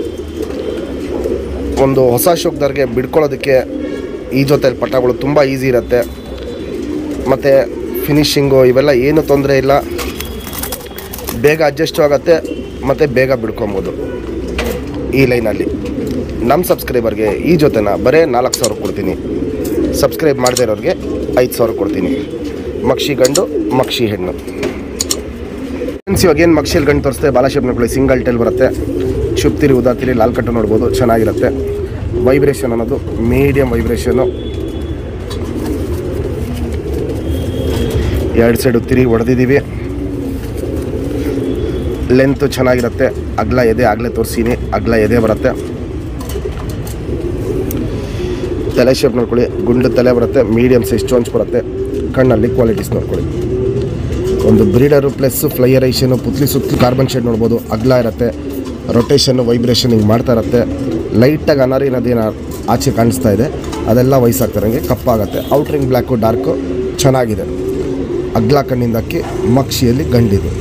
ಒಂದು ಹೊಸ ಶೋಕ್ದವ್ರಿಗೆ ಬಿಡ್ಕೊಳ್ಳೋದಕ್ಕೆ ಈ ಜೊತೆಲಿ ಪಟ್ಟಗಳು ತುಂಬ ಈಸಿ ಇರುತ್ತೆ ಮತ್ತು ಫಿನಿಶಿಂಗು ಇವೆಲ್ಲ ಏನು ತೊಂದರೆ ಇಲ್ಲ ಬೇಗ ಅಡ್ಜಸ್ಟು ಆಗುತ್ತೆ ಮತ್ತು ಬೇಗ ಬಿಡ್ಕೊಬೋದು ಈ ಲೈನಲ್ಲಿ ನಮ್ಮ ಸಬ್ಸ್ಕ್ರೈಬರ್ಗೆ ಈ ಜೊತೆನ ಬರೀ ನಾಲ್ಕು ಸಾವಿರ ಕೊಡ್ತೀನಿ ಸಬ್ಸ್ಕ್ರೈಬ್ ಮಾಡದೇ ಇರೋರಿಗೆ ಐದು ಸಾವಿರ ಕೊಡ್ತೀನಿ ಮಕ್ಷಿ ಗಂಡು ಮಕ್ಷಿ ಹೆಣ್ಣು ಫ್ರೆಂಡ್ಸ್ ಇವಾಗ ಏನು ಮಕ್ಷಿಯಲ್ಲಿ ಗಂಡು ತೋರಿಸ್ತೆ ಬಾಲಾಶೇಪ್ ನೋಡ್ಕೊಳ್ಳಿ ಸಿಂಗಲ್ ಟೈಲ್ ಬರುತ್ತೆ ಶುಪ್ತಿರಿ ಉದಾತಿರಿ ಲಾಲ್ ಕಟ್ಟು ನೋಡ್ಬೋದು ಚೆನ್ನಾಗಿರುತ್ತೆ ವೈಬ್ರೇಷನ್ ಅನ್ನೋದು ಮೀಡಿಯಮ್ ವೈಬ್ರೇಷನು ಎರಡು ಸೈಡು ತಿರಿ ಹೊಡೆದಿದ್ದೀವಿ ಲೆಂತು ಚೆನ್ನಾಗಿರುತ್ತೆ ಅಗ್ಲ ಎದೆ ಆಗಲೇ ತೋರಿಸೀನಿ ಅಗ್ಲ ಎದೆ ಬರುತ್ತೆ ತಲೆ ಶೇಪ್ ನೋಡ್ಕೊಳ್ಳಿ ಗುಂಡು ತಲೆ ಬರುತ್ತೆ ಮೀಡಿಯಮ್ ಸೈಜ್ ಚೋಂಚ್ ಬರುತ್ತೆ ಕಣ್ಣಲ್ಲಿ ಕ್ವಾಲಿಟೀಸ್ ನೋಡ್ಕೊಳ್ಳಿ ಒಂದು ಬ್ರೀಡರು ಪ್ಲಸ್ ಫ್ಲೈಯರೈಷನು ಪುತ್ಲಿ ಸುತ್ತಲೂ ಕಾರ್ಬನ್ ಶೇಡ್ ನೋಡ್ಬೋದು ಅಗ್ಲ ಇರುತ್ತೆ ರೊಟೇಷನ್ನು ವೈಬ್ರೇಷನ್ ಹಿಂಗೆ ಮಾಡ್ತಾ ಇರುತ್ತೆ ಲೈಟಾಗಿ ಅನಾರಿ ಅನ್ನೋದೇನು ಆಚೆ ಕಾಣಿಸ್ತಾ ಇದೆ ಅದೆಲ್ಲ ವಯಸ್ಸಾಗ್ತಾರಂಗೆ ಕಪ್ಪಾಗುತ್ತೆ ಔಟ್ರಿಂಗ್ ಬ್ಲ್ಯಾಕು ಡಾರ್ಕು ಚೆನ್ನಾಗಿದೆ ಅಗ್ಲ ಕಣ್ಣಿಂದ ಅಕ್ಕಿ ಮಕ್ಷಿಯಲ್ಲಿ ಗಂಡಿದೆ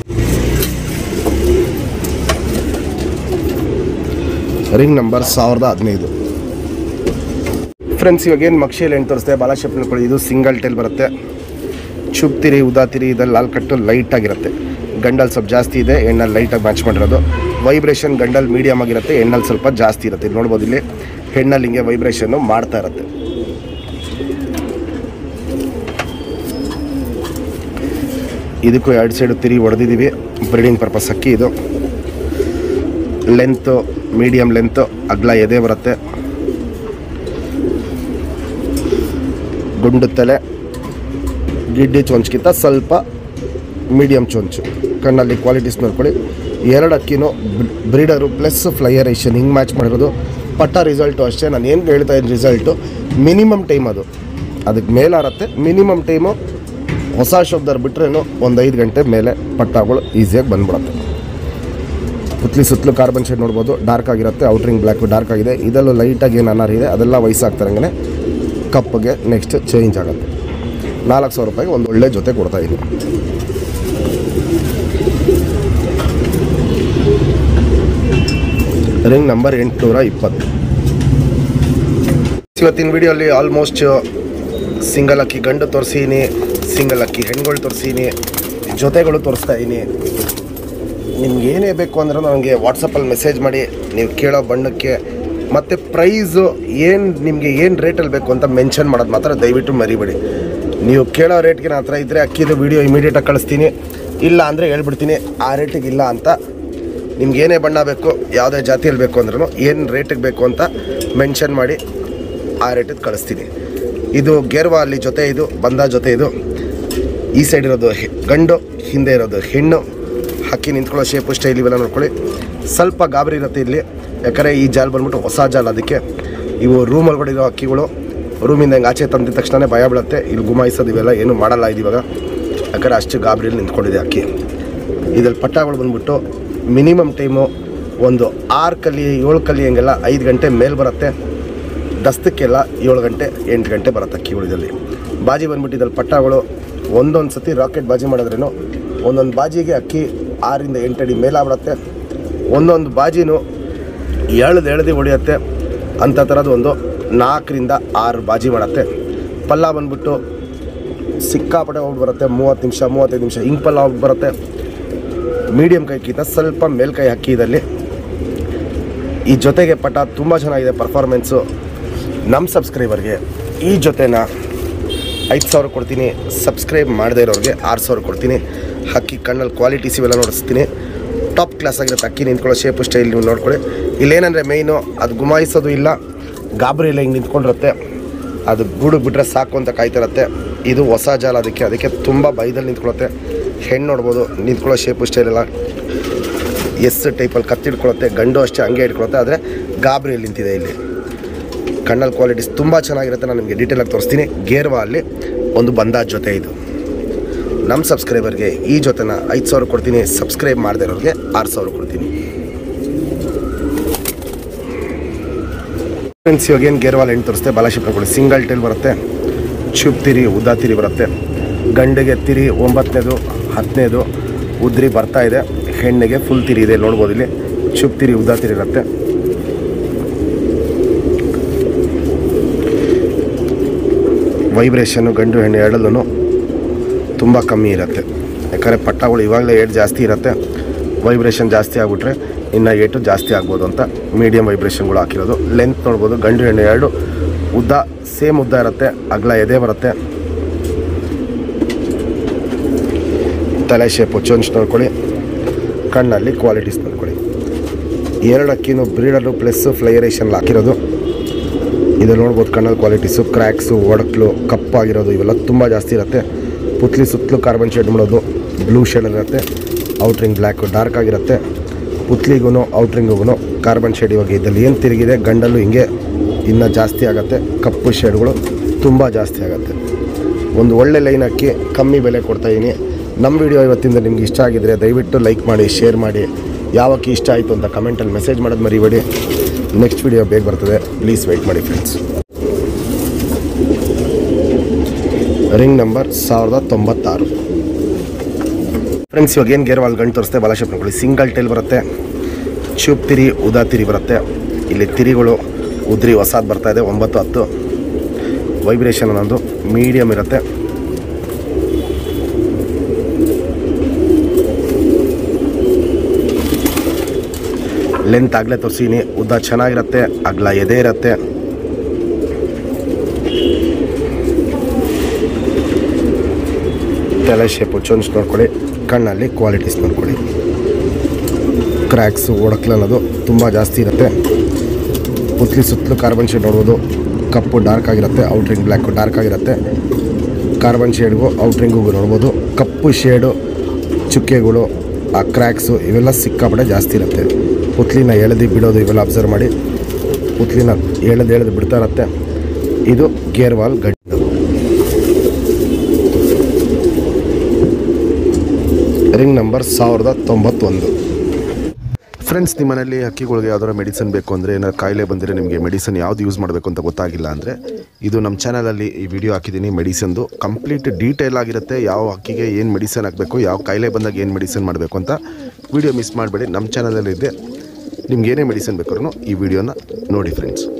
ರಿಂಗ್ ನಂಬರ್ ಸಾವಿರದ ಹದಿನೈದು ಫ್ರೆಂಡ್ಸ್ ಇವಾಗ ಏನು ಮಕ್ಷಿಯಲ್ಲಿ ಏನು ತೋರಿಸ್ತೆ ಬಾಲಾಶೇಪ್ ನೋಡ್ಕೊಳ್ಳಿ ಇದು ಸಿಂಗಲ್ ಟೈಲ್ ಬರುತ್ತೆ ಚುಪ್ತಿರಿ ಉದಾತಿರಿ ಇದೆಲ್ಲ ಲಾಲ್ ಕಟ್ಟು ಲೈಟ್ ಆಗಿರುತ್ತೆ ಗಂಡಲ್ಲಿ ಸ್ವಲ್ಪ ಜಾಸ್ತಿ ಇದೆ ಎಣ್ಣಲ್ಲಿ ಲೈಟಾಗಿ ಮ್ಯಾಚ್ ಮಾಡಿರೋದು ವೈಬ್ರೇಷನ್ ಗಂಡಲ್ಲಿ ಮೀಡಿಯಮ್ ಆಗಿರುತ್ತೆ ಎಣ್ಣಲ್ಲಿ ಸ್ವಲ್ಪ ಜಾಸ್ತಿ ಇರುತ್ತೆ ಇಲ್ಲಿ ನೋಡ್ಬೋದು ಇಲ್ಲಿ ಹೆಣ್ಣಲ್ಲಿ ಹಿಂಗೆ ವೈಬ್ರೇಷನ್ನು ಮಾಡ್ತಾ ಇರುತ್ತೆ ಇದಕ್ಕೂ ಎರಡು ಸೈಡು ತಿರಿ ಹೊಡೆದಿದ್ದೀವಿ ಬ್ರೀಡಿಂಗ್ ಪರ್ಪಸ್ ಅಕ್ಕಿ ಇದು ಲೆಂತು ಮೀಡಿಯಮ್ ಲೆಂತು ಅಗ್ಲ ಎದೆ ಬರುತ್ತೆ ಗುಂಡು ತಲೆ ಗಿಡ್ಡಿ ಚೊಂಚ್ಗಿಂತ ಸ್ವಲ್ಪ ಮೀಡಿಯಮ್ ಚೊಂಚು ಕಣ್ಣಲ್ಲಿ ಕ್ವಾಲಿಟೀಸ್ ನೋಡ್ಕೊಳ್ಳಿ ಎರಡು ಅಕ್ಕಿನೂ ಬ್ರೀಡರು ಪ್ಲಸ್ ಫ್ಲೈಯರೇಷನ್ ಹಿಂಗೆ ಮ್ಯಾಚ್ ಮಾಡಿರೋದು ಪಟ್ಟ ರಿಸಲ್ಟು ಅಷ್ಟೇ ನಾನು ಏನು ಹೇಳ್ತಾ ಇದ್ದೀನಿ ರಿಸಲ್ಟು ಮಿನಿಮಮ್ ಟೈಮ್ ಅದು ಅದಕ್ಕೆ ಮೇಲಾರತ್ತೆ ಮಿನಿಮಮ್ ಟೈಮು ಹೊಸ ಶಬ್ದರ್ ಬಿಟ್ರೇನು ಒಂದು ಐದು ಗಂಟೆ ಮೇಲೆ ಪಟ್ಟಗಳು ಈಸಿಯಾಗಿ ಬಂದ್ಬಿಡುತ್ತೆ ಪುತ್ಲಿ ಸುತ್ತಲೂ ಕಾರ್ಬನ್ ಶೇಡ್ ನೋಡ್ಬೋದು ಡಾರ್ಕ್ ಆಗಿರುತ್ತೆ ಔಟ್ರಿಂಗ್ ಬ್ಲ್ಯಾಕ್ ಡಾರ್ಕ್ ಆಗಿದೆ ಇದರಲ್ಲೂ ಲೈಟಾಗಿ ಏನು ಅನಾರ್ ಇದೆ ಅದೆಲ್ಲ ವಯಸ್ಸಾಗ್ತಾರಂಗೆ ಕಪ್ಪಗೆ ನೆಕ್ಸ್ಟ್ ಚೇಂಜ್ ಆಗುತ್ತೆ ನಾಲ್ಕು ಸಾವಿರ ರೂಪಾಯಿಗೆ ಒಂದು ಒಳ್ಳೆ ಜೊತೆ ಕೊಡ್ತಾ ಇದ್ದೀನಿ ರಿಂಗ್ ನಂಬರ್ ಎಂಟುನೂರ ಇಪ್ಪತ್ತು ಇವತ್ತಿನ ವಿಡಿಯೋಲಿ ಆಲ್ಮೋಸ್ಟ್ ಸಿಂಗಲ್ ಅಕ್ಕಿ ಗಂಡು ತೋರಿಸೀನಿ ಸಿಂಗಲ್ ಅಕ್ಕಿ ಹೆಣ್ಗಳು ತೋರಿಸೀನಿ ಜೊತೆಗಳು ತೋರಿಸ್ತಾ ಇದ್ದೀನಿ ನಿಮ್ಗೆ ಏನೇ ಬೇಕು ಅಂದ್ರೆ ನನಗೆ ವಾಟ್ಸಪ್ಪಲ್ಲಿ ಮೆಸೇಜ್ ಮಾಡಿ ನೀವು ಕೇಳೋ ಬಣ್ಣಕ್ಕೆ ಮತ್ತು ಪ್ರೈಸು ಏನು ನಿಮಗೆ ಏನು ರೇಟಲ್ಲಿ ಬೇಕು ಅಂತ ಮೆನ್ಷನ್ ಮಾಡೋದು ಮಾತ್ರ ದಯವಿಟ್ಟು ಮರಿಬೇಡಿ ನೀವು ಕೇಳೋ ರೇಟ್ಗೆ ನನ್ನ ಹತ್ರ ಇದ್ದರೆ ಅಕ್ಕಿದು ವೀಡಿಯೋ ಇಮಿಡಿಯೇಟಾಗಿ ಕಳಿಸ್ತೀನಿ ಇಲ್ಲ ಅಂದರೆ ಹೇಳ್ಬಿಡ್ತೀನಿ ಆ ರೇಟಿಗೆ ಇಲ್ಲ ಅಂತ ನಿಮ್ಗೆ ಏನೇ ಬಣ್ಣ ಬೇಕು ಯಾವುದೇ ಜಾತಿಯಲ್ಲಿ ಬೇಕು ಅಂದ್ರೂ ಏನು ರೇಟಿಗೆ ಬೇಕು ಅಂತ ಮೆನ್ಷನ್ ಮಾಡಿ ಆ ರೇಟಿಗೆ ಕಳಿಸ್ತೀನಿ ಇದು ಗೇರ್ವಾ ಅಲ್ಲಿ ಜೊತೆ ಇದು ಬಂದ ಜೊತೆ ಇದು ಈ ಸೈಡ್ ಇರೋದು ಹೆ- ಗಂಡು ಹಿಂದೆ ಇರೋದು ಹೆಣ್ಣು ಹಕ್ಕಿ ನಿಂತ್ಕೊಳ್ಳೋ ಶೇಪು ಸ್ಟೈಲ್ ಇವೆಲ್ಲ ನೋಡ್ಕೊಳ್ಳಿ ಸ್ವಲ್ಪ ಗಾಬರಿ ಇರುತ್ತೆ ಇಲ್ಲಿ ಯಾಕಂದರೆ ಈ ಜಾಲ್ ಬಂದ್ಬಿಟ್ಟು ಹೊಸ ಜಾಲ್ ಅದಕ್ಕೆ ಇವು ರೂಮ್ ಒಳಗಡೆ ಇರೋ ಅಕ್ಕಿಗಳು ರೂಮಿಂದ ಹಿಂಗೆ ಆಚೆ ತಂದಿದ ತಕ್ಷಣ ಭಯ ಬೀಳುತ್ತೆ ಇಲ್ಲಿ ಗುಮಾಯಿಸೋದು ಇವೆಲ್ಲ ಏನು ಮಾಡಲ್ಲ ಇದು ಇವಾಗ ಯಾಕಂದರೆ ಅಷ್ಟು ಗಾಬರಿಯಲ್ಲಿ ನಿಂತ್ಕೊಂಡಿದೆ ಅಕ್ಕಿ ಇದ್ರಲ್ಲಿ ಪಟ್ಟಾಗಳು ಬಂದ್ಬಿಟ್ಟು ಮಿನಿಮಮ್ ಟೈಮು ಒಂದು ಆರು ಕಲಿ ಏಳು ಕಲಿ ಹಂಗೆಲ್ಲ ಐದು ಗಂಟೆ ಮೇಲೆ ಬರುತ್ತೆ ದಸ್ತಕ್ಕೆಲ್ಲ ಏಳು ಗಂಟೆ ಎಂಟು ಗಂಟೆ ಬರುತ್ತೆ ಅಕ್ಕಿಗಳು ಇದರಲ್ಲಿ ಬಾಜಿ ಬಂದ್ಬಿಟ್ಟು ಇದ್ರಲ್ಲಿ ಪಟ್ಟಾಗಳು ಒಂದೊಂದು ಸತಿ ರಾಕೆಟ್ ಬಾಜಿ ಮಾಡಿದ್ರೇನು ಒಂದೊಂದು ಬಾಜಿಗೆ ಅಕ್ಕಿ ಆರಿಂದ ಎಂಟು ಅಡಿ ಮೇಲಾಗ್ಬಿಡುತ್ತೆ ಒಂದೊಂದು ಬಾಜಿನೂ ಎಳ್ದು ಎಳ್ದು ಹೊಡೆಯುತ್ತೆ ಅಂಥ ಥರದ್ದು ಒಂದು ನಾಲ್ಕರಿಂದ ಆರು ಬಾಜಿ ಮಾಡುತ್ತೆ ಪಲ್ಲ ಬಂದ್ಬಿಟ್ಟು ಸಿಕ್ಕಾಪಟ್ಟೆ ಹೋಗಿ ಬರುತ್ತೆ ಮೂವತ್ತು ನಿಮಿಷ ಮೂವತ್ತೈದು ನಿಮಿಷ ಹಿಂಗೆ ಪಲ್ಲ ಹೋಗಿ ಬರುತ್ತೆ ಮೀಡಿಯಮ್ ಕೈಗಿಂತ ಸ್ವಲ್ಪ ಮೇಲ್ಕೈ ಅಕ್ಕಿ ಇದಲ್ಲಿ ಈ ಜೊತೆಗೆ ಪಟ ತುಂಬ ಚೆನ್ನಾಗಿದೆ ಪರ್ಫಾರ್ಮೆನ್ಸು ನಮ್ಮ ಸಬ್ಸ್ಕ್ರೈಬರ್ಗೆ ಈ ಜೊತೆನ ಐದು ಸಾವಿರ ಕೊಡ್ತೀನಿ ಸಬ್ಸ್ಕ್ರೈಬ್ ಮಾಡದೇ ಇರೋರಿಗೆ ಆರು ಸಾವಿರ ಕೊಡ್ತೀನಿ ಅಕ್ಕಿ ಕಣ್ಣಲ್ಲಿ ಕ್ವಾಲಿಟೀಸ್ ಇವೆಲ್ಲ ನೋಡಿಸ್ತೀನಿ ಟಾಪ್ ಕ್ಲಾಸ್ ಆಗಿರುತ್ತೆ ಅಕ್ಕಿ ನಿಂತ್ಕೊಳ್ಳೋ ಶೇಪು ಸ್ಟೈಲ್ ನೀವು ನೋಡ್ಕೊಳ್ಳಿ ಇಲ್ಲೇನಂದರೆ ಮೇಯ್ನು ಅದು ಗುಮಾಯಿಸೋದು ಇಲ್ಲ ಗಾಬರಿ ಎಲ್ಲ ಹಿಂಗೆ ನಿಂತ್ಕೊಂಡಿರುತ್ತೆ ಅದು ಗೂಡು ಬಿಟ್ಟರೆ ಸಾಕು ಅಂತ ಕಾಯ್ತಿರತ್ತೆ ಇದು ಹೊಸ ಜಾಲ ಅದಕ್ಕೆ ಅದಕ್ಕೆ ತುಂಬ ಬೈದಲ್ಲಿ ನಿಂತ್ಕೊಳ್ಳುತ್ತೆ ಹೆಣ್ಣು ನೋಡ್ಬೋದು ನಿಂತ್ಕೊಳ್ಳೋ ಶೇಪು ಸ್ಟೈಲ್ ಎಲ್ಲ ಎಸ್ ಟೈಪಲ್ಲಿ ಕತ್ತಿಡ್ಕೊಳುತ್ತೆ ಗಂಡು ಅಷ್ಟೇ ಹಂಗೆ ಇಟ್ಕೊಳುತ್ತೆ ಆದರೆ ಗಾಬರಿಯಲ್ಲಿ ನಿಂತಿದೆ ಇಲ್ಲಿ ಕಣ್ಣಲ್ಲಿ ಕ್ವಾಲಿಟೀಸ್ ತುಂಬ ಚೆನ್ನಾಗಿರುತ್ತೆ ನಾನು ನಿಮಗೆ ಡೀಟೇಲಾಗಿ ತೋರಿಸ್ತೀನಿ ಗೇರ್ವಾ ಅಲ್ಲಿ ಒಂದು ಬಂದಾಜ್ ಜೊತೆ ಇದು ನಮ್ಮ ಸಬ್ಸ್ಕ್ರೈಬರ್ಗೆ ಈ ಜೊತೆನ ಐದು ಸಾವಿರ ಕೊಡ್ತೀನಿ ಸಬ್ಸ್ಕ್ರೈಬ್ ಮಾಡದೇ ಇರೋರಿಗೆ ಆರು ಸಾವಿರ ಕೊಡ್ತೀನಿ ಫ್ರೆಂಡ್ಸ್ ಇವಾಗ ಏನು ಗೇರ್ವಾಲ್ ಎಂಟು ತೋರಿಸ್ತೆ ಬಾಲಾಶಿಪ್ ಕೊಡಿ ಸಿಂಗಲ್ ಟೈಲ್ ಬರುತ್ತೆ ಚುಪ್ ತಿರಿ ಉದ್ದಾ ತಿರಿ ಬರುತ್ತೆ ಗಂಡಿಗೆ ತಿರಿ ಒಂಬತ್ತನೇದು ಹತ್ತನೇದು ಉದ್ರಿ ಬರ್ತಾ ಇದೆ ಹೆಣ್ಣಿಗೆ ಫುಲ್ ತಿರಿ ಇದೆ ನೋಡ್ಬೋದು ಇಲ್ಲಿ ಚುಪ್ ತಿರಿ ಉದ್ದಾ ತಿರಿ ಇರುತ್ತೆ ವೈಬ್ರೇಷನ್ನು ಗಂಡು ಹೆಣ್ಣು ಎರಡಲ್ಲೂ ತುಂಬ ಕಮ್ಮಿ ಇರುತ್ತೆ ಯಾಕಂದರೆ ಪಟ್ಟಗಳು ಇವಾಗಲೇ ಏಟ್ ಜಾಸ್ತಿ ಇರುತ್ತೆ ವೈಬ್ರೇಷನ್ ಜಾಸ್ತಿ ಆಗಿಬಿಟ್ರೆ ಇನ್ನು ಏಟು ಜಾಸ್ತಿ ಆಗ್ಬೋದು ಅಂತ ಮೀಡಿಯಮ್ ವೈಬ್ರೇಷನ್ಗಳು ಹಾಕಿರೋದು ಲೆಂತ್ ನೋಡ್ಬೋದು ಗಂಡು ಹೆಣ್ಣು ಎರಡು ಉದ್ದ ಸೇಮ್ ಉದ್ದ ಇರುತ್ತೆ ಅಗಲ ಎದೆ ಬರುತ್ತೆ ತಲೆ ಶೇಪು ಚೊಂಚ್ ನೋಡ್ಕೊಳ್ಳಿ ಕಣ್ಣಲ್ಲಿ ಕ್ವಾಲಿಟೀಸ್ ನೋಡ್ಕೊಳ್ಳಿ ಎರಡು ಅಕ್ಕಿನೂ ಬ್ರೀಡರು ಪ್ಲಸ್ ಫ್ಲೈಯರೇಷನ್ ಹಾಕಿರೋದು ಇದು ನೋಡ್ಬೋದು ಕಣ್ಣಲ್ಲಿ ಕ್ವಾಲಿಟೀಸು ಕ್ರ್ಯಾಕ್ಸು ಒಡಕ್ಲು ಕಪ್ಪಾಗಿರೋದು ಇವೆಲ್ಲ ತುಂಬ ಜಾಸ್ತಿ ಇರುತ್ತೆ ಪುತ್ಲಿ ಸುತ್ತಲೂ ಕಾರ್ಬನ್ ಶೇಡ್ ಮಾಡೋದು ಬ್ಲೂ ಶೇಡಲ್ಲಿ ಇರುತ್ತೆ ಔಟ್ರಿಂಗ್ ಬ್ಲ್ಯಾಕು ಡಾರ್ಕ್ ಆಗಿರುತ್ತೆ ಪುತ್ಲಿಗೂ ಔಟ್ರಿಂಗಿಗೂ ಕಾರ್ಬನ್ ಶೇಡ್ ಇವಾಗ ಇದ್ದಲ್ಲಿ ಏನು ತಿರುಗಿದೆ ಗಂಡಲ್ಲೂ ಹಿಂಗೆ ಇನ್ನೂ ಜಾಸ್ತಿ ಆಗುತ್ತೆ ಕಪ್ಪು ಶೇಡ್ಗಳು ತುಂಬ ಜಾಸ್ತಿ ಆಗುತ್ತೆ ಒಂದು ಒಳ್ಳೆ ಲೈನ್ ಹಾಕಿ ಕಮ್ಮಿ ಬೆಲೆ ಕೊಡ್ತಾಯಿದ್ದೀನಿ ನಮ್ಮ ವಿಡಿಯೋ ಇವತ್ತಿಂದ ನಿಮ್ಗೆ ಇಷ್ಟ ಆಗಿದ್ರೆ ದಯವಿಟ್ಟು ಲೈಕ್ ಮಾಡಿ ಶೇರ್ ಮಾಡಿ ಯಾವ ಅಕ್ಕಿ ಇಷ್ಟ ಆಯಿತು ಅಂತ ಕಮೆಂಟಲ್ಲಿ ಮೆಸೇಜ್ ಮಾಡೋದು ಮರಿಬೇಡಿ ನೆಕ್ಸ್ಟ್ ವಿಡಿಯೋ ಬೇಗ ಬರ್ತದೆ ಪ್ಲೀಸ್ ವೆಯ್ಟ್ ಮಾಡಿ ಫ್ರೆಂಡ್ಸ್ ರಿಂಗ್ ನಂಬರ್ ಸಾವಿರದ ತೊಂಬತ್ತಾರು ಫ್ರೆಂಡ್ಸ್ ಇವಾಗ ಏನು ಗೇರ್ವಾಲ್ ಗಂಟು ತೋರಿಸ್ತೆ ಬಾಲಾಶೇಪ್ ನೋಡ್ಕೊಳ್ಳಿ ಸಿಂಗಲ್ ಟೈಲ್ ಬರುತ್ತೆ ಚೂಪ್ ತಿರಿ ಉದಾ ತಿರಿ ಬರುತ್ತೆ ಇಲ್ಲಿ ತಿರಿಗಳು ಉದ್ರಿ ಹೊಸಾದ್ ಬರ್ತಾ ಇದೆ ಒಂಬತ್ತು ಹತ್ತು ವೈಬ್ರೇಷನ್ ಅನ್ನೋದು ಮೀಡಿಯಮ್ ಇರುತ್ತೆ ಲೆಂತ್ ಆಗಲೇ ತೋರಿಸಿನಿ ಉದ್ದ ಚೆನ್ನಾಗಿರುತ್ತೆ ಅಗಲ ಎದೆ ಇರುತ್ತೆ ತಲೆ ಶೇಪು ಚೊಂಚ್ ನೋಡ್ಕೊಳ್ಳಿ ಕಣ್ಣಲ್ಲಿ ಕ್ವಾಲಿಟೀಸ್ ನೋಡ್ಕೊಳ್ಳಿ ಕ್ರ್ಯಾಕ್ಸು ಒಡಕ್ಲು ಅನ್ನೋದು ತುಂಬ ಜಾಸ್ತಿ ಇರುತ್ತೆ ಪುತ್ಲಿ ಸುತ್ತಲೂ ಕಾರ್ಬನ್ ಶೇಡ್ ನೋಡ್ಬೋದು ಕಪ್ಪು ಡಾರ್ಕ್ ಆಗಿರುತ್ತೆ ಔಟ್ರಿಂಗ್ ಬ್ಲ್ಯಾಕು ಡಾರ್ಕ್ ಆಗಿರುತ್ತೆ ಕಾರ್ಬನ್ ಶೇಡ್ಗೂ ಔಟ್ರಿಂಗಿಗೂ ನೋಡ್ಬೋದು ಕಪ್ಪು ಶೇಡು ಚುಕ್ಕೆಗಳು ಆ ಕ್ರ್ಯಾಕ್ಸು ಇವೆಲ್ಲ ಸಿಕ್ಕಾಪಟ್ಟೆ ಜಾಸ್ತಿ ಇರುತ್ತೆ ಪುತ್ಲಿನ ಎಳೆದು ಬಿಡೋದು ಇವೆಲ್ಲ ಅಬ್ಸರ್ವ್ ಮಾಡಿ ಪುತ್ಲಿನ ಎಳೆದು ಎಳೆದು ಬಿಡ್ತಾ ಇರುತ್ತೆ ಇದು ಗೇರ್ ವಾಲ್ ಗಡ್ಡೆ ರಿಂಗ್ ನಂಬರ್ ಸಾವಿರದ ತೊಂಬತ್ತೊಂದು ಫ್ರೆಂಡ್ಸ್ ನಿಮ್ಮ ಮನೇಲಿ ಹಕ್ಕಿಗಳಿಗೆ ಯಾವ್ದಾರ ಮೆಡಿಸನ್ ಬೇಕು ಅಂದರೆ ಏನಾದ್ರು ಕಾಯಿಲೆ ಬಂದರೆ ನಿಮಗೆ ಮೆಡಿಸನ್ ಯಾವ್ದು ಯೂಸ್ ಮಾಡಬೇಕು ಅಂತ ಗೊತ್ತಾಗಿಲ್ಲ ಅಂದರೆ ಇದು ನಮ್ಮ ಚಾನಲಲ್ಲಿ ಈ ವಿಡಿಯೋ ಹಾಕಿದ್ದೀನಿ ಮೆಡಿಸನ್ದು ಕಂಪ್ಲೀಟ್ ಡೀಟೇಲ್ ಆಗಿರುತ್ತೆ ಯಾವ ಹಕ್ಕಿಗೆ ಏನು ಮೆಡಿಸನ್ ಹಾಕಬೇಕು ಯಾವ ಕಾಯಿಲೆ ಬಂದಾಗ ಏನು ಮೆಡಿಸನ್ ಮಾಡಬೇಕು ಅಂತ ವಿಡಿಯೋ ಮಿಸ್ ಮಾಡಬೇಡಿ ನಮ್ಮ ಚಾನಲಲ್ಲಿ ಇದೆ ನಿಮ್ಗೆ ಏನೇ ಮೆಡಿಸನ್ ಬೇಕಾದ್ರೂ ಈ ವಿಡಿಯೋನ ನೋಡಿ ಫ್ರೆಂಡ್ಸ್